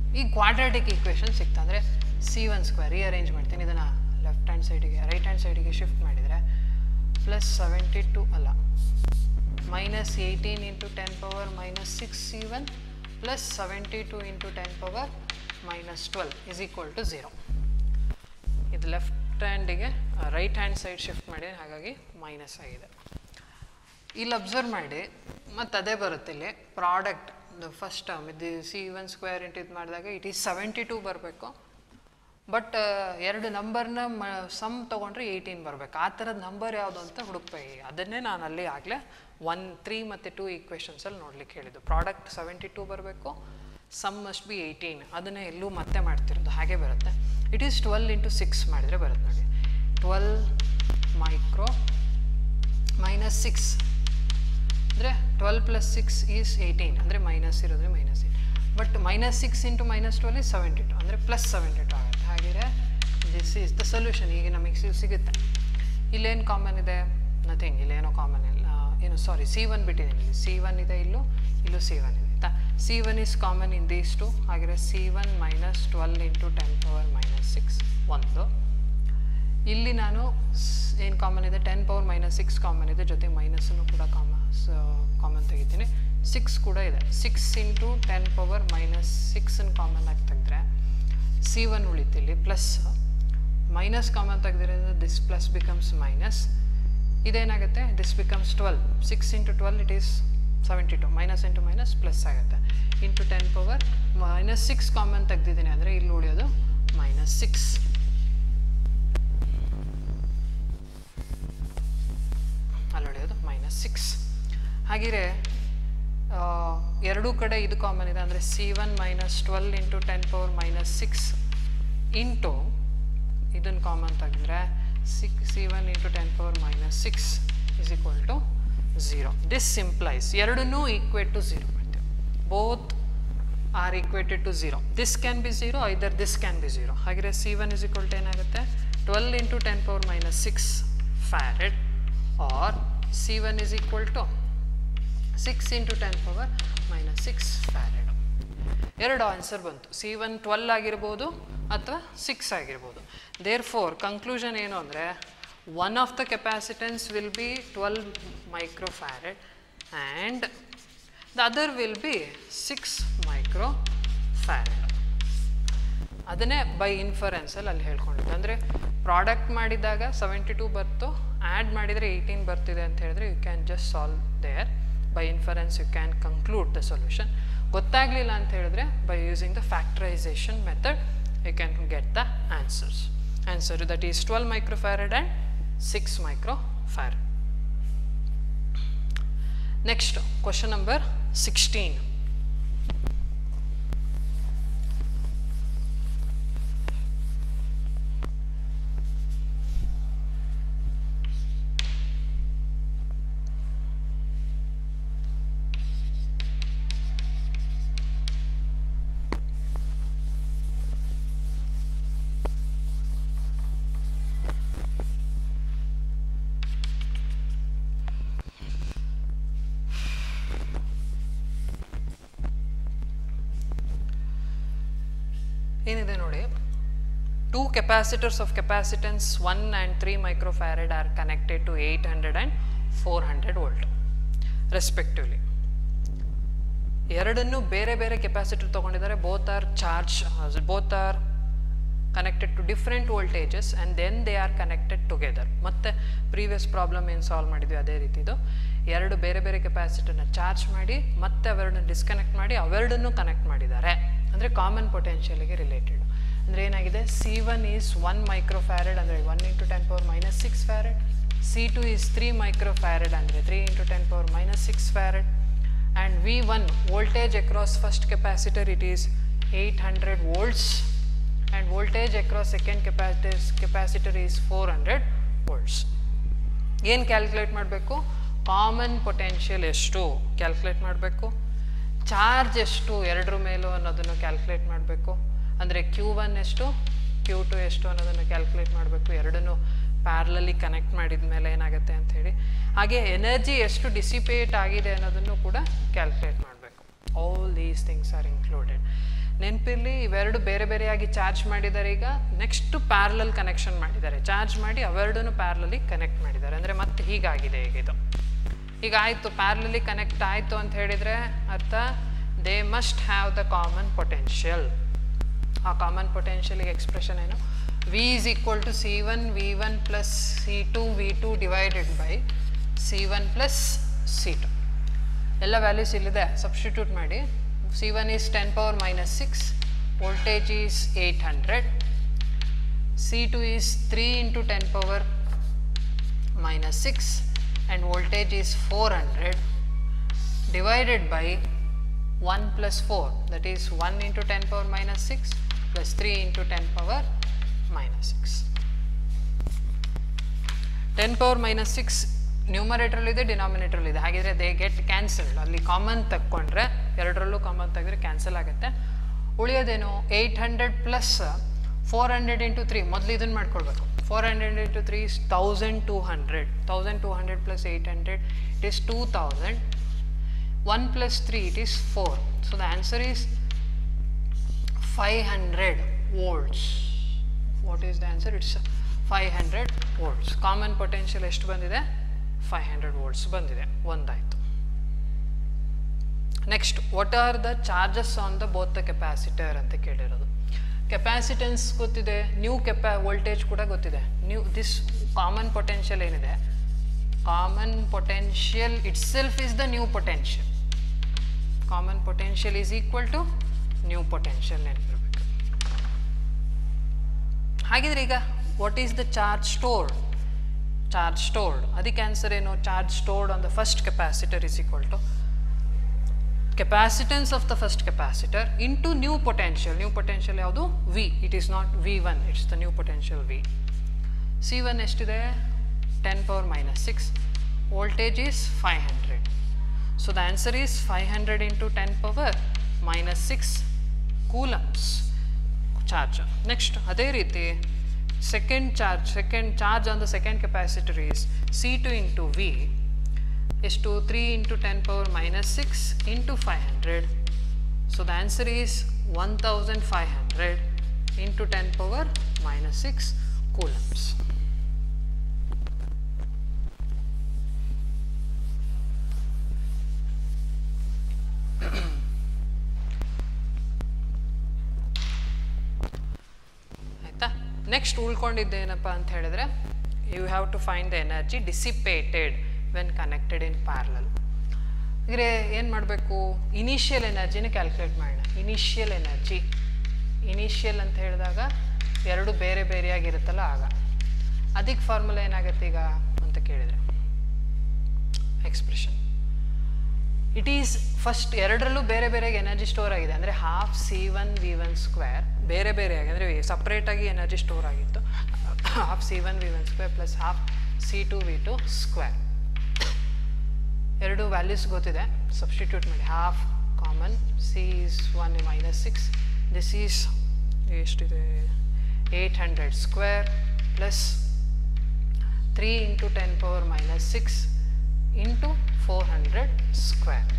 ಈ ಕ್ವಾಡ್ರಾಟಿಕ್ ಈಕ್ವೇಷನ್ ಸಿಕ್ತಾ ಅಂದರೆ ಸಿ ಒನ್ ಸ್ಕ್ವೇರ್ ರೀಅರೇಂಜ್ ಮಾಡ್ತೀನಿ ಇದನ್ನು ಲೆಫ್ಟ್ ಹ್ಯಾಂಡ್ ಸೈಡಿಗೆ ರೈಟ್ ಹ್ಯಾಂಡ್ ಸೈಡಿಗೆ ಶಿಫ್ಟ್ ಮಾಡಿದರೆ ಪ್ಲಸ್ ಸೆವೆಂಟಿ ಟು ಅಲ್ಲ minus eighteen into ten power minus six C one plus seventy two into ten power minus twelve is equal to zero ಇದು left ಹ್ಯಾಂಡಿಗೆ right hand side shift ಮಾಡಿ ಹಾಗಾಗಿ minus ಆಗಿದೆ ಇಲ್ಲಿ observe ಮಾಡಿ ಮತ್ತು ಅದೇ ಬರುತ್ತೆ ಇಲ್ಲಿ ಪ್ರಾಡಕ್ಟ್ ಫಸ್ಟ್ ಟರ್ಮ್ ಇದು ಸಿ ಒನ್ ಸ್ಕ್ವೇರ್ ಇಂಟು ಇದು ಮಾಡಿದಾಗ ಇಟ್ ಈಸ್ ಸೆವೆಂಟಿ ಟೂ ಬರಬೇಕು ಬಟ್ ಎರಡು ನಂಬರ್ನ ಮ ಸಮ್ ತೊಗೊಂಡ್ರೆ ಏಯ್ಟೀನ್ ಬರಬೇಕು ಆ ಥರದ ನಂಬರ್ ಯಾವುದು ಅಂತ ಹುಡುಕ್ಬೇಕು ಅದನ್ನೇ ನಾನು ಅಲ್ಲಿ ಆಗಲೇ ಒನ್ ತ್ರೀ ಮತ್ತು ಟೂ ಈಕ್ವೇಷನ್ಸಲ್ಲಿ ನೋಡ್ಲಿಕ್ಕೆ ಹೇಳಿದ್ದು ಪ್ರಾಡಕ್ಟ್ ಸೆವೆಂಟಿ ಟೂ ಬರಬೇಕು ಸಮ್ ಮಸ್ಟ್ ಬಿ ಏಯ್ಟೀನ್ ಅದನ್ನೇ ಎಲ್ಲೂ ಮತ್ತೆ ಮಾಡ್ತಿರೋದು ಹಾಗೆ ಬರುತ್ತೆ it is twelve into six ಮಾಡಿದರೆ ಬರುತ್ತೆ ನೋಡಿ ಟ್ವೆಲ್ ಮೈಕ್ರೋ ಮೈನಸ್ ಸಿಕ್ಸ್ ಅಂದರೆ twelve plus six is eighteen ಅಂದರೆ ಮೈನಸ್ ಇರೋದ್ರೆ minus eight but minus six into minus twelve is seventy two ಅಂದರೆ ಪ್ಲಸ್ ಸೆವೆಂಟಿ ಟು ಆಗುತ್ತೆ ಹಾಗಿದ್ರೆ ದಿಸ್ ಈಸ್ ದ ಸೊಲ್ಯೂಷನ್ ಈಗ ನಮಗೆ ಸಿ ಸಿಗುತ್ತೆ ಇಲ್ಲೇನು ಕಾಮನ್ ಇದೆ ನಥಿಂಗ್ ಇಲ್ಲೇನೋ ಕಾಮನ್ ಇಲ್ಲ ಏನು ಸಾರಿ ಸಿ ಒನ್ ಬಿಟ್ಟಿದ್ದೀನಿ ಇಲ್ಲಿ ಸಿ ಒನ್ ಇದೆ ಇಲ್ಲೂ ಇಲ್ಲೂ ಸಿ ಒನ್ ಇದೆ ಆಯಿತಾ C one is common in these two ಹಾಗಿದ್ರೆ C one minus twelve into ten power minus six ಒಂದು ಇಲ್ಲಿ ನಾನು ಏನು ಕಾಮನ್ ಇದೆ ten power minus six common ಇದೆ ಜೊತೆ ಮೈನಸ್ಸನ್ನು ಕೂಡ ಕಾಮ ಕಾಮನ್ ತೆಗಿತೀನಿ ಸಿಕ್ಸ್ ಕೂಡ ಇದೆ six into ten power minus ಸಿಕ್ಸನ್ನು ಕಾಮನ್ ಆಗಿ ತೆಗೆದ್ರೆ ಸಿ ಒನ್ ಉಳಿತಿಲ್ಲಿ ಪ್ಲಸ್ ಮೈನಸ್ ಕಾಮನ್ ತೆಗೆದಿರೋದ್ರಿಂದ ದಿಸ್ ಪ್ಲಸ್ ಬಿಕಮ್ಸ್ ಮೈನಸ್ ಇದೇನಾಗುತ್ತೆ this becomes twelve six into twelve it is seventy two minus into minus plus ಆಗುತ್ತೆ into ten power minus six common ತೆಗ್ದಿದ್ದೀನಿ ಅಂದರೆ ಇಲ್ಲಿ ಉಳಿಯೋದು ಮೈನಸ್ ಸಿಕ್ಸ್ ಅಲ್ಲಿ ಉಳಿಯೋದು ಮೈನಸ್ ಸಿಕ್ಸ್ ಹಾಗಿದ್ರೆ ಎರಡೂ ಕಡೆ ಇದು ಕಾಮನ್ ಇದೆ ಅಂದರೆ C one minus twelve into ten power minus six into ಇದನ್ನು ಕಾಮನ್ ತೆಗೆದ್ರೆ ಸಿಕ್ C one into ten power minus six is equal to zero this simplifies ಎರಡನ್ನೂ ಈಕ್ವೇಟ್ ಟು ಝೀರೋ ಮಾಡ್ತೀವಿ both are equated to zero this can be zero either this can be zero ಹಾಗಿದ್ರೆ C one is equal to ಏನಾಗುತ್ತೆ twelve into ten power minus six farad or C one is equal to six into ten power minus six farad ಎರಡು answer ಬಂತು C one twelve ಆಗಿರ್ಬೋದು ಅಥವಾ six ಆಗಿರ್ಬೋದು therefore conclusion ಏನು ಅಂದರೆ one of the capacitance will be twelve micro farad and the other will be six micro farad ಅದನ್ನೇ by ಇನ್ಫರೆನ್ಸಲ್ಲಿ ಅಲ್ಲಿ ಹೇಳ್ಕೊಂಡಿದ್ದು ಅಂದರೆ ಪ್ರಾಡಕ್ಟ್ ಮಾಡಿದಾಗ ಸೆವೆಂಟಿ ಟೂ ಬರ್ತು ಆ್ಯಡ್ ಮಾಡಿದರೆ ಏಯ್ಟೀನ್ ಬರ್ತಿದೆ ಅಂತ ಹೇಳಿದ್ರೆ you can just solve there by inference you can conclude the solution ಗೊತ್ತಾಗಲಿಲ್ಲ ಅಂತ ಹೇಳಿದ್ರೆ by using the factorization method you can get the answers answer that is twelve micro farad and six micro farad next question number sixteen ಏನಿದೆ ನೋಡಿ two capacitors of capacitance one and three microfarad are connected to eight hundred and four hundred volt respectively ಎರಡನ್ನೂ ಬೇರೆ ಬೇರೆ capacitor ತೊಗೊಂಡಿದ್ದಾರೆ both are charge both are connected to different voltages and then they are connected together ಮತ್ತು previous problem ಏನು solve ಮಾಡಿದ್ವಿ ಅದೇ ರೀತಿದು ಎರಡು ಬೇರೆ ಬೇರೆ ಕೆಪಾಸಿಟರ್ನ ಚಾರ್ಜ್ ಮಾಡಿ ಮತ್ತೆ ಅವೆರಡನ್ನ ಡಿಸ್ಕನೆಕ್ಟ್ ಮಾಡಿ ಅವೆರಡನ್ನೂ ಕನೆಕ್ಟ್ ಮಾಡಿದ್ದಾರೆ ಅಂದರೆ ಕಾಮನ್ ಪೊಟೆನ್ಷಿಯಲ್ಗೆ ರಿಲೇಟೆಡ್ ಅಂದರೆ ಏನಾಗಿದೆ C one is one micro farad ಅಂದರೆ one into ten power minus six farad C two is three micro farad ಅಂದರೆ three into ten power minus six farad and V1 voltage across first capacitor it is 800 volts and voltage across second capacitor capacitor is 400 volts ಏನು calculate ಮಾಡಬೇಕು common potential ಎಷ್ಟು calculate ಮಾಡಬೇಕು charge ಎಷ್ಟು ಎರಡರ ಮೇಲೂ ಅನ್ನೋದನ್ನು calculate ಮಾಡಬೇಕು ಅಂದರೆ ಕ್ಯೂ ಒನ್ ಎಷ್ಟು ಕ್ಯೂ ಟು ಎಷ್ಟು ಅನ್ನೋದನ್ನು ಕ್ಯಾಲ್ಕುಲೇಟ್ ಮಾಡಬೇಕು ಎರಡನ್ನೂ ಪ್ಯಾರ್ಲಲ್ಲಿ ಕನೆಕ್ಟ್ ಮಾಡಿದ ಮೇಲೆ ಏನಾಗುತ್ತೆ ಅಂಥೇಳಿ ಹಾಗೆ ಎನರ್ಜಿ ಎಷ್ಟು ಡಿಸಿಪೇಟ್ ಆಗಿದೆ ಅನ್ನೋದನ್ನು ಕೂಡ ಕ್ಯಾಲ್ಕುಲೇಟ್ ಮಾಡಬೇಕು all these things are included ನೆನಪಿರಲಿ ಇವೆರಡು ಬೇರೆ ಬೇರೆಯಾಗಿ ಚಾರ್ಜ್ ಮಾಡಿದ್ದಾರೆ ಈಗ ನೆಕ್ಸ್ಟ್ ಪ್ಯಾರಲಲ್ ಕನೆಕ್ಷನ್ ಮಾಡಿದ್ದಾರೆ ಚಾರ್ಜ್ ಮಾಡಿ ಅವೆರಡೂ ಪ್ಯಾರಲಲ್ಲಿ ಕನೆಕ್ಟ್ ಮಾಡಿದ್ದಾರೆ ಅಂದರೆ ಮತ್ತೆ ಹೀಗಾಗಿದೆ ಈಗ ಇದು ಈಗ ಆಯಿತು ಪ್ಯಾರಲಲ್ಲಿ ಕನೆಕ್ಟ್ ಆಯಿತು ಅಂತ ಹೇಳಿದರೆ ಅರ್ಥ they must have the common potential ಆ ಕಾಮನ್ ಪೊಟೆನ್ಷಿಯಲಿಗೆ ಎಕ್ಸ್ಪ್ರೆಷನ್ ಏನು V is equal to C one V one plus C two V two divided by C one plus C two ಎಲ್ಲ ವ್ಯಾಲ್ಯೂಸ್ ಇಲ್ಲಿದೆ ಸಬ್ಸ್ಟಿಟ್ಯೂಟ್ ಮಾಡಿ C one is ten power minus six voltage is eight hundred C two is three into ten power minus 6 and voltage is 400 divided by 1 plus 4 that is 1 into 10 power minus 6 plus 3 into 10 power minus 6 10 power minus six ನ್ಯೂಮರೇಟ್ರಲ್ಲಿದೆ ಡಿನಾಮಿನೇಟ್ರಲ್ಲಿದೆ ಹಾಗಿದ್ರೆ they get cancelled ಅಲ್ಲಿ common ತಕ್ಕೊಂಡ್ರೆ ಎರಡರಲ್ಲೂ common ತೆಗೆದ್ರೆ cancel ಆಗುತ್ತೆ ಉಳಿಯೋದೇನು eight hundred plus four hundred into three ಮೊದಲು ಇದನ್ನು ಮಾಡ್ಕೊಳ್ಬೇಕು four hundred into three is thousand two hundred thousand two hundred plus eight hundred it is two thousand one plus three it is four so the answer is five hundred volts what is the answer it's five hundred volts common potential ಎಷ್ಟು ಬಂದಿದೆ five hundred volts ಬಂದಿದೆ ಒಂದಾಯಿತು next what are the charges on the both the capacitor ಅಂತ ಕೇಳಿರೋದು capacitance ಗೊತ್ತಿದೆ new ಕೆಪಾ voltage ಕೂಡ ಗೊತ್ತಿದೆ ನ್ಯೂ ದಿಸ್ ಕಾಮನ್ ಪೊಟೆನ್ಷಿಯಲ್ ಏನಿದೆ common potential itself is the new potential common potential is equal to new potential ನೆನಪಿರ್ಬೇಕು ಹಾಗಿದ್ರೆ ಈಗ what is the charge stored charge stored ಅದಕ್ಕೆ ಆನ್ಸರ್ ಏನು charge stored on the first capacitor is equal to capacitance of the first capacitor into new potential new potential ಯಾವುದು v it is not v1 it's the new potential v c1 ಎಷ್ಟಿದೆ 10 power minus 6 voltage is 500 so the answer is 500 into 10 power minus 6 coulombs charge next ಅದೇ ರೀತಿ second charge second charge on the second capacitor is c2 into v ಎಷ್ಟು three into ten power minus six into five hundred so the answer is one thousand five hundred into ten power minus six coulombs ಆಯಿತಾ next ಉಳ್ಕೊಂಡಿದ್ದೇನಪ್ಪ ಅಂತ ಹೇಳಿದ್ರೆ you have to find the energy dissipated when connected in parallel ಅಂದರೆ ಏನು ಮಾಡಬೇಕು initial ಎನರ್ಜಿನ calculate ಮಾಡೋಣ initial energy initial ಅಂತ ಹೇಳಿದಾಗ ಎರಡು ಬೇರೆ ಬೇರೆಯಾಗಿರುತ್ತಲ್ಲ ಆಗ ಅದಕ್ಕೆ ಫಾರ್ಮುಲಾ ಏನಾಗುತ್ತೆ ಈಗ ಅಂತ ಕೇಳಿದರೆ ಎಕ್ಸ್ಪ್ರೆಷನ್ ಇಟ್ ಈಸ್ ಫಸ್ಟ್ ಎರಡರಲ್ಲೂ ಬೇರೆ ಬೇರೆಗೆ ಎನರ್ಜಿ ಸ್ಟೋರ್ ಆಗಿದೆ ಅಂದರೆ half C one V one square ಬೇರೆ ಬೇರೆಯಾಗಿ ಅಂದರೆ ಸಪ್ರೇಟಾಗಿ ಎನರ್ಜಿ ಸ್ಟೋರ್ ಆಗಿತ್ತು half C one V one square plus half C two V two square ಎರಡು ವ್ಯಾಲ್ಯೂಸ್ ಗೊತ್ತಿದೆ ಸಬ್ಸ್ಟಿಟ್ಯೂಟ್ ಮಾಡಿ half common C is one minus six this is ಎಷ್ಟಿದೆ eight hundred square plus three into ten power minus six into four hundred square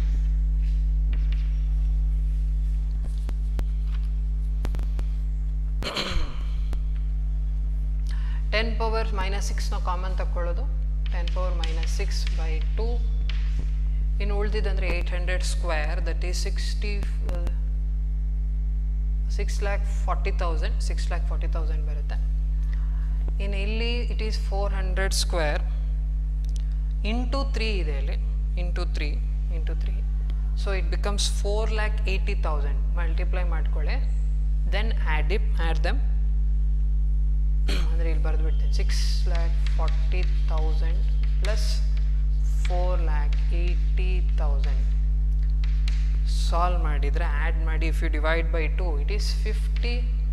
ten power minus ಸಿಕ್ಸ್ನ common ತಗೊಳ್ಳೋದು ten power minus six by two ಇನ್ನು ಉಳಿದಿದ್ದಂದರೆ eight hundred square that is sixty six lakh forty thousand six lakh forty thousand ಬರುತ್ತೆ ಇನ್ನು ಇಲ್ಲಿ it is four hundred square into three ಇದೆ ಇಲ್ಲಿ into three into three so it becomes four lakh eighty thousand multiply ಮಾಡ್ಕೊಳ್ಳಿ then add it add them ಅಂದರೆ ಇಲ್ಲಿ ಬರೆದು ಬಿಡ್ತೀನಿ six lakh forty thousand plus four lakh eighty thousand solve ಮಾಡಿದರೆ add ಮಾಡಿ if you divide by two it is fifty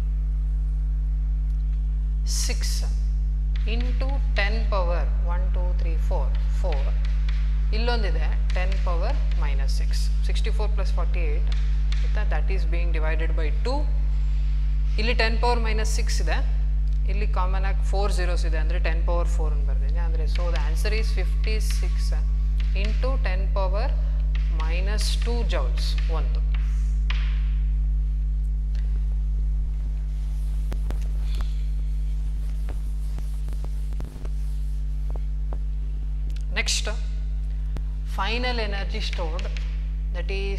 six into ten power one two three four four ಇಲ್ಲೊಂದಿದೆ ten power minus six sixty four plus forty eight ಆಯಿತಾ that is being divided by two ಇಲ್ಲಿ ten power minus six ಇದೆ ಇಲ್ಲಿ common ಆಗಿ four zeros ಇದೆ ಅಂದರೆ ten power four ಅಂತ ಬರ್ತೀನಿ ಅಂದರೆ so the answer is fifty six into ten power minus two joules ಒಂದು next final energy stored that is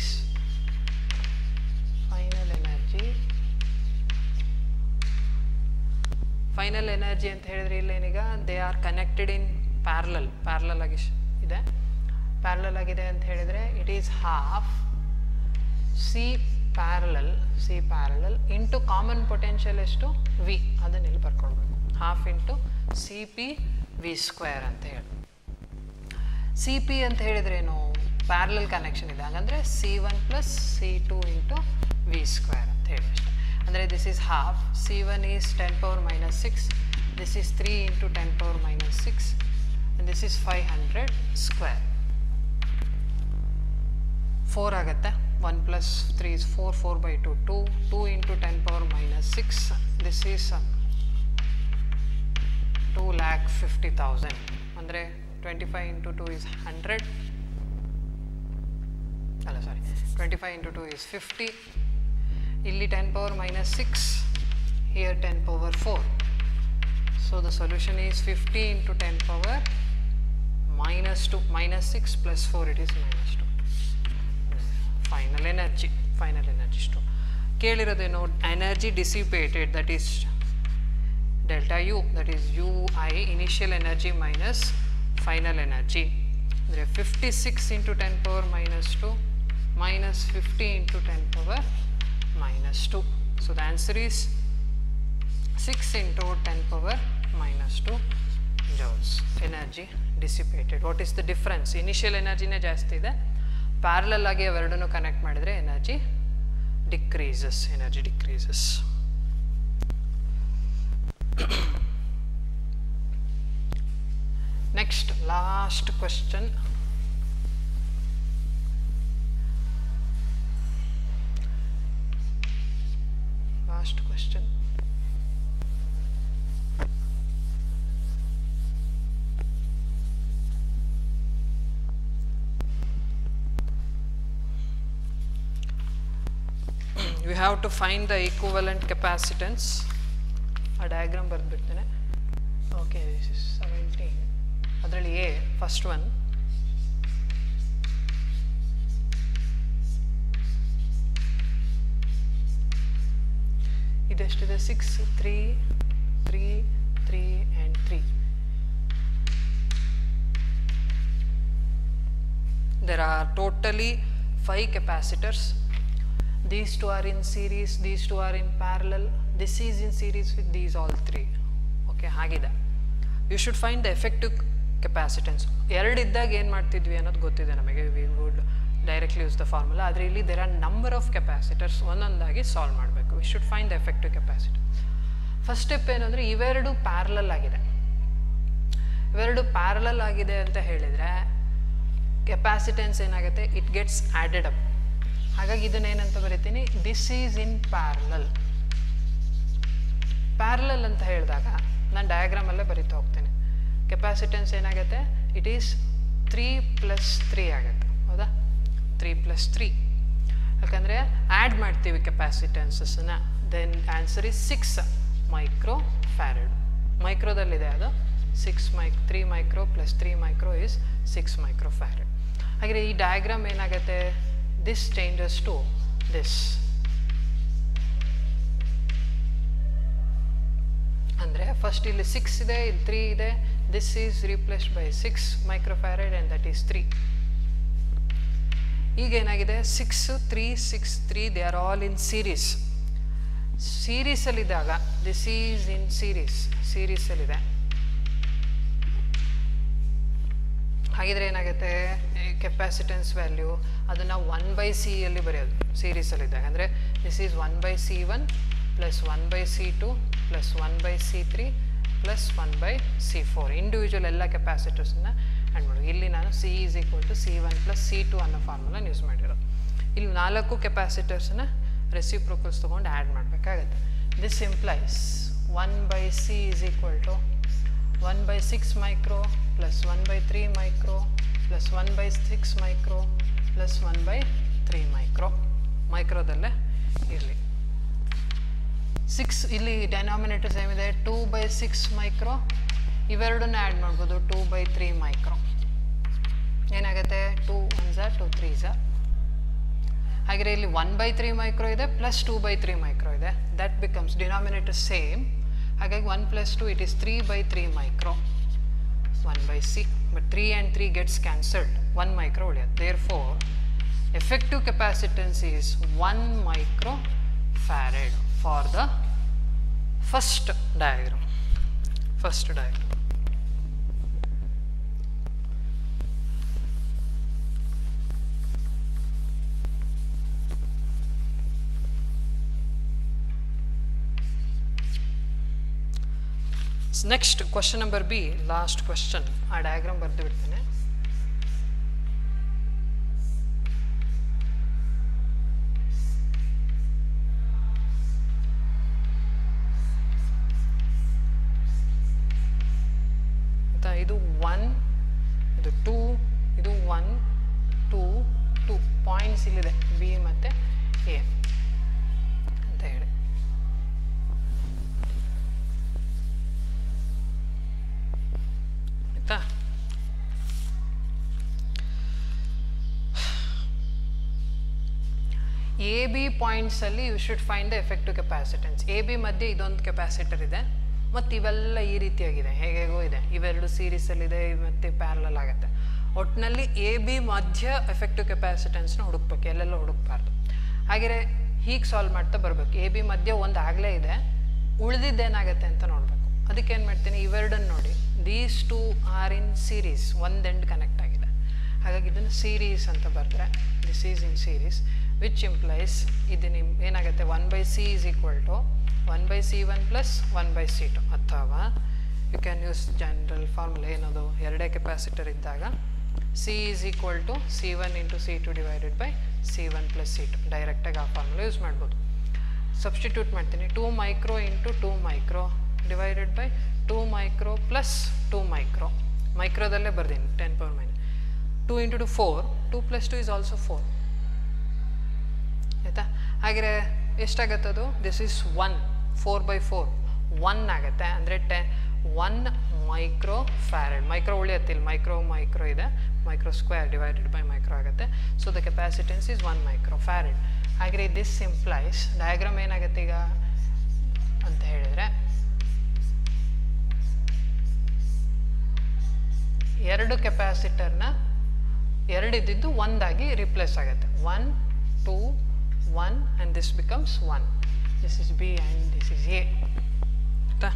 final energy final energy ಅಂತ ಹೇಳಿದ್ರೆ ಇಲ್ಲೇನೀಗ they are connected in parallel parallel ಆಗಿ ಶ್- ಇದೆ ಪ್ಯಾರಲಲ್ ಆಗಿದೆ ಅಂತ ಹೇಳಿದರೆ it is half C parallel C parallel into common potential ಎಷ್ಟು ವಿ ಅದನ್ನ ಇಲ್ಲಿ ಬರ್ಕೊಳ್ಬೇಕು half into C P V square ಅಂತ ಹೇಳಿ ಸಿ ಪಿ ಅಂತ ಹೇಳಿದ್ರೇನು ಪ್ಯಾರಲಲ್ ಕನೆಕ್ಷನ್ ಇದೆ ಹಾಗಂದರೆ C one plus C two into V square ಅಂತ ಹೇಳಿ ಅಷ್ಟೇ ಅಂದರೆ this is half C one is ten power minus six this is three into ten power minus six this is five hundred square four ಆಗುತ್ತೆ one plus three is four four by two two two into ten power minus six this is two lakh fifty thousand ಅಂದರೆ twenty five into two is hundred ಅಲ್ಲ ಸಾರಿ twenty five into two is fifty ಇಲ್ಲಿ ten power minus six here ten power four so the solution is fifty into ten power minus two minus six plus four it is minus two final energy final energy ಸ್ಟೋ ಕೇಳಿರೋದೇನು energy dissipated that is delta u that is ui initial energy minus final energy ಅಂದರೆ fifty six into ten power minus two minus fifty into ten power minus two so the answer is six into ten power minus two joules energy dissipated what is the difference initial ಎನರ್ಜಿನೇ ಜಾಸ್ತಿ ಇದೆ parallel ಆಗಿ ಅವೆರಡನ್ನೂ connect ಮಾಡಿದರೆ energy decreases energy decreases Next, last question. Last question. We have to find the equivalent capacitance. ಆ diagram ಬರೆದ್ಬಿಡ್ತೇನೆ okay this is seventeen ಅದರಲ್ಲಿ a first one ಇದೆಷ್ಟಿದೆ six three three three and three there are totally five capacitors these two are in series these two are in parallel this is in series with these all three okay ಹಾಗಿದೆ you should find the effective capacitance ಎರಡು ಇದ್ದಾಗ ಏನು ಮಾಡ್ತಿದ್ವಿ ಅನ್ನೋದು ಗೊತ್ತಿದೆ ನಮಗೆ we would directly use the formula ಆದರೆ ಇಲ್ಲಿ there are number of capacitors ಒಂದೊಂದಾಗಿ ಸಾಲ್ವ್ ಮಾಡಬೇಕು we should find the effective capacity first step ಏನಂದರೆ ಇವೆರಡು ಪ್ಯಾರಲಲ್ ಆಗಿದೆ ಇವೆರಡು ಪ್ಯಾರಲಲ್ ಆಗಿದೆ ಅಂತ ಹೇಳಿದರೆ ಕೆಪಾಸಿಟೆನ್ಸ್ ಏನಾಗುತ್ತೆ ಇಟ್ ಗೆಟ್ಸ್ ಆ್ಯಡೆಡ್ ಅಪ್ ಹಾಗಾಗಿ ಇದನ್ನೇನಂತ ಬರಿತೀನಿ this is in parallel parallel ಅಂತ ಹೇಳಿದಾಗ ನಾನು ಡಯಾಗ್ರಾಮಲ್ಲೇ ಬರಿತಾ ಹೋಗ್ತೇನೆ ಕೆಪಾಸಿಟೆನ್ಸ್ ಏನಾಗುತ್ತೆ it is three plus three ಆಗುತ್ತೆ ಹೌದಾ ತ್ರೀ ಪ್ಲಸ್ ತ್ರೀ ಯಾಕಂದರೆ ಆ್ಯಡ್ ಮಾಡ್ತೀವಿ ಕೆಪಾಸಿಟೆನ್ಸಸ್ನ then answer is six micro microfarad ಮೈಕ್ರೋದಲ್ಲಿದೆ ಅದು ಸಿಕ್ಸ್ ಮೈಕ್ three micro plus three micro is six micro microfarad ಹಾಗೆ ಈ ಡಯಾಗ್ರಾಮ್ ಏನಾಗುತ್ತೆ ದಿಸ್ ಚೇಂಜಸ್ ಟು ದಿಸ್ ಅಂದರೆ ಫಸ್ಟ್ ಇಲ್ಲಿ ಸಿಕ್ಸ್ ಇದೆ ಇಲ್ಲಿ ತ್ರೀ ಇದೆ this is replaced by six microfarad and that is three ಈಗ ಏನಾಗಿದೆ six three six three they are all in series ಸೀರೀಸಲ್ಲಿದ್ದಾಗ ದಿಸ್ ಈಸ್ ಇನ್ ಸೀರೀಸ್ ಸೀರೀಸಲ್ಲಿದೆ ಹಾಗಿದ್ರೆ ಏನಾಗುತ್ತೆ ಕೆಪಾಸಿಟೆನ್ಸ್ ವ್ಯಾಲ್ಯೂ ಅದನ್ನು ಒನ್ ಬೈ ಸಿ ಅಲ್ಲಿ ಬರೆಯೋದು ಸೀರೀಸಲ್ಲಿದ್ದಾಗ ಅಂದರೆ this is one by C one plus one by C two plus one by C three plus one by C four individual ಎಲ್ಲ ಕೆಪಾಸಿಟರ್ಸನ್ನ ಆ್ಯಡ್ ಮಾಡೋದು ಇಲ್ಲಿ ನಾನು C is equal to C one plus C two ಅನ್ನೋ formula use ಮಾಡಿರೋದು ಇಲ್ಲಿ ನಾಲ್ಕು ಕೆಪಾಸಿಟರ್ಸನ್ನ ರೆಸಿಪ್ರೋಕಲ್ಸ್ ತೊಗೊಂಡು ಆ್ಯಡ್ ಮಾಡಬೇಕಾಗತ್ತೆ this implies one by C is equal to one by six micro plus one by three micro plus one by six micro plus one by three micro ಮೈಕ್ರೋದಲ್ಲೇ ಇರಲಿ six ಇಲ್ಲಿ denominator same ಇದೆ two by six micro ಇವೆರಡನ್ನ add ಮಾಡ್ಬೋದು two by three micro ಏನಾಗುತ್ತೆ two one ಝಾ two three ಝಾ ಹಾಗೆ ಇಲ್ಲಿ ಒನ್ ಬೈ ತ್ರೀ ಮೈಕ್ರೋ ಇದೆ plus two by three micro ಇದೆ ದಟ್ ಬಿಕಮ್ಸ್ ಡಿನಾಮಿನೇಟರ್ ಸೇಮ್ ಹಾಗಾಗಿ one plus two it is three by three micro one by C but three and three gets cancelled one micro ಉಳಿಯೋದು therefore effective capacitance is 1 microfarad for the first diagram first diagram next question number B last question ಆ diagram ಬರೆದು ಬಿಡ್ತೇನೆ ಆಯ್ತಾ ಇದು one ಇದು two ಇದು one two two points ಇಲ್ಲಿದೆ B ಮತ್ತು ಎ ಅಂತ ಹೇಳಿ ಆಯ್ತಾ ಎ ಬಿ ಪಾಯಿಂಟ್ಸಲ್ಲಿ you should find the effective capacitance A B ಮಧ್ಯೆ ಇದೊಂದು ಕೆಪಾಸಿಟರ್ ಇದೆ ಮತ್ತು ಇವೆಲ್ಲ ಈ ರೀತಿಯಾಗಿದೆ ಹೇಗೇಗೋ ಇದೆ ಇವೆರಡು ಸೀರೀಸಲ್ಲಿದೆ ಮತ್ತು ಪ್ಯಾರಲಲ್ ಆಗುತ್ತೆ ಒಟ್ಟಿನಲ್ಲಿ ಎ ಬಿ ಮಧ್ಯ ಎಫೆಕ್ಟಿವ್ ಕೆಪಾಸಿಟೆನ್ಸ್ನ ಹುಡುಕ್ಬೇಕು ಎಲ್ಲೆಲ್ಲ ಹುಡುಕ್ಬಾರ್ದು ಹಾಗೆಯೇ ಹೀಗೆ ಸಾಲ್ವ್ ಮಾಡ್ತಾ ಬರಬೇಕು ಎ ಬಿ ಮಧ್ಯ ಒಂದು ಆಗಲೇ ಇದೆ ಉಳಿದಿದ್ದೇನಾಗತ್ತೆ ಅಂತ ನೋಡಬೇಕು ಅದಕ್ಕೆ ಏನು ಮಾಡ್ತೀನಿ ಇವೆರಡನ್ನು ನೋಡಿ these two are in series ಒಂದು ಎಂಡ್ ಕನೆಕ್ಟ್ ಆಗಿದೆ ಹಾಗಾಗಿ ಇದನ್ನು ಸೀರೀಸ್ ಅಂತ ಬರೆದ್ರೆ this is in series which implies ಇದು ನಿಮ್ ಏನಾಗುತ್ತೆ one by C is equal to one by C one plus one by C two ಅಥವಾ you can use general formula ಏನದು ಎರಡೇ ಕೆಪಾಸಿಟರ್ ಇದ್ದಾಗ C is equal to C one into C two divided by C one plus C two ಡೈರೆಕ್ಟಾಗಿ ಆ formula use ಮಾಡ್ಬೋದು substitute ಮಾಡ್ತೀನಿ two micro into two micro divided by two micro plus two micro ಮೈಕ್ರೋದಲ್ಲೇ ಬರ್ದೀನಿ ten power minus two into two four two plus two is also four ಆಯಿತಾ ಹಾಗೆ ಎಷ್ಟಾಗತ್ತದು this is one four by four one ಆಗುತ್ತೆ ಅಂದರೆ ಟೆ one micro microfarad micro ಉಳಿಯತ್ತಿಲ್ಲ micro micro ಇದೆ micro square divided by micro ಆಗುತ್ತೆ so the capacitance is one micro microfarad ಹಾಗೆ ದಿಸ್ ಸಿಂಪ್ಲೈಸ್ ಡಯಾಗ್ರಾಮ್ ಏನಾಗುತ್ತೆ ಈಗ ಅಂತ ಹೇಳಿದರೆ ಎರಡು ಕೆಪಾಸಿಟರ್ನ ಎರಡು ಇದ್ದಿದ್ದು ಒಂದಾಗಿ ರಿಪ್ಲೇಸ್ ಆಗುತ್ತೆ one two one and this becomes one this is B and this is A ಆಯ್ತಾ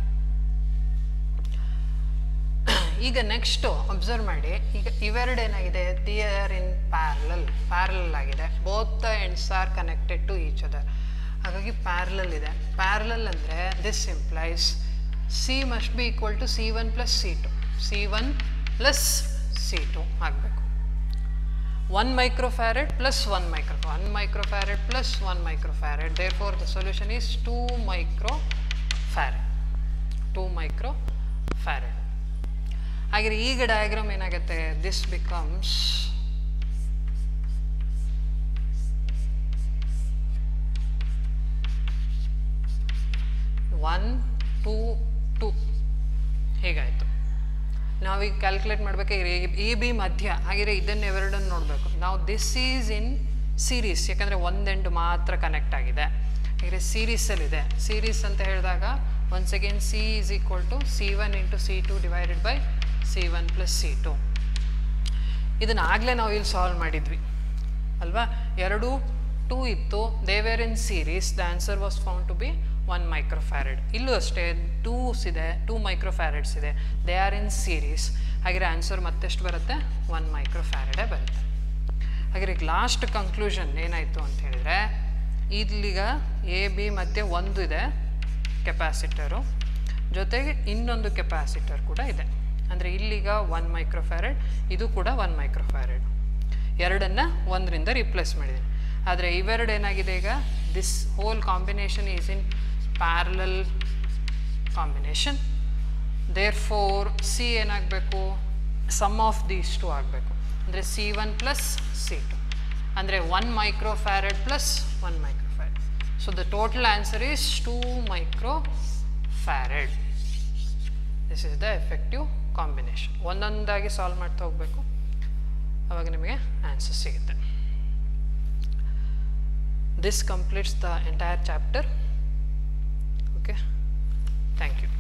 ಈಗ ನೆಕ್ಸ್ಟು ಅಬ್ಸರ್ವ್ ಮಾಡಿ ಈಗ ಇವೆರಡು ಏನಾಗಿದೆ they are in parallel parallel ಆಗಿದೆ both the ends are connected to each other ಹಾಗಾಗಿ ಪ್ಯಾರಲಲ್ ಇದೆ ಪ್ಯಾರಲಲ್ ಅಂದರೆ this implies C must be equal to C one plus C two C one plus C two ಆಗಬೇಕು one microfarad plus one micro one microfarad plus one microfarad therefore the solution is two microfarad two microfarad ಹಾಗೆ ಈಗ diagram ಏನಾಗುತ್ತೆ this becomes one two two ಹೇಗಾಯಿತು ನಾವೀಗ calculate ಮಾಡ್ಬೇಕಾದ್ರೆ A B ಮಧ್ಯ ಹಾಗಿದ್ರೆ ಇದನ್ನು ಎವೆರಡನ್ನು ನೋಡಬೇಕು ನಾವು ದಿಸ್ ಈಸ್ ಇನ್ ಸೀರೀಸ್ ಯಾಕಂದರೆ ಒಂದೆಂಡ್ ಮಾತ್ರ ಕನೆಕ್ಟ್ ಆಗಿದೆ ಹಾಗೆ ಸೀರೀಸಲ್ಲಿದೆ ಸೀರೀಸ್ ಅಂತ ಹೇಳಿದಾಗ once again C is equal to C one into C two divided by C one plus C two ಇದನ್ನು ಆಗಲೇ ನಾವು ಇಲ್ಲಿ ಸಾಲ್ವ್ ಮಾಡಿದ್ವಿ ಅಲ್ವಾ ಎರಡು ಟೂ ಇತ್ತು they were in series the answer was found to be one microfarad ಇಲ್ಲೂ ಅಷ್ಟೇ ಟೂಸ್ ಇದೆ ಟೂ ಮೈಕ್ರೋಫ್ಯಾರೆಡ್ಸ್ ಇದೆ ದೇ ಆರ್ ಇನ್ ಸೀರೀಸ್ ಹಾಗೆ ಆನ್ಸರ್ ಮತ್ತೆಷ್ಟು ಬರುತ್ತೆ ಒನ್ ಮೈಕ್ರೋಫ್ಯಾರೆಡೇ ಬರುತ್ತೆ ಹಾಗೆ ಈಗ ಲಾಸ್ಟ್ ಕನ್ಕ್ಲೂಷನ್ ಏನಾಯಿತು ಅಂತ ಹೇಳಿದರೆ ಇಲ್ಲಿಗ ಎ ಬಿ ಮಧ್ಯೆ ಒಂದು ಇದೆ ಕೆಪಾಸಿಟರು ಜೊತೆಗೆ ಇನ್ನೊಂದು ಕೆಪಾಸಿಟರ್ ಕೂಡ ಇದೆ ಅಂದರೆ ಇಲ್ಲಿಗ ಒನ್ ಮೈಕ್ರೋಫ್ಯಾರೆಡ್ ಇದು ಕೂಡ ಒನ್ ಮೈಕ್ರೋಫ್ಯಾರೆಡ್ ಎರಡನ್ನು ಒಂದರಿಂದ ರಿಪ್ಲೇಸ್ ಮಾಡಿದ್ದೀನಿ ಆದರೆ ಇವೆರಡು ಏನಾಗಿದೆ ಈಗ this whole combination is in parallel combination therefore C ಏನಾಗಬೇಕು ಸಮ್ ಆಫ್ ದೀಸ್ ಟು ಆಗಬೇಕು ಅಂದರೆ C one plus C two ಅಂದರೆ one micro microfarad plus one micro microfarad so the total answer is two microfarad this is the effective combination ಒಂದೊಂದಾಗಿ solve ಮಾಡ್ತಾ ಹೋಗಬೇಕು ಅವಾಗ ನಿಮಗೆ answer ಸಿಗುತ್ತೆ this completes the entire chapter okay thank you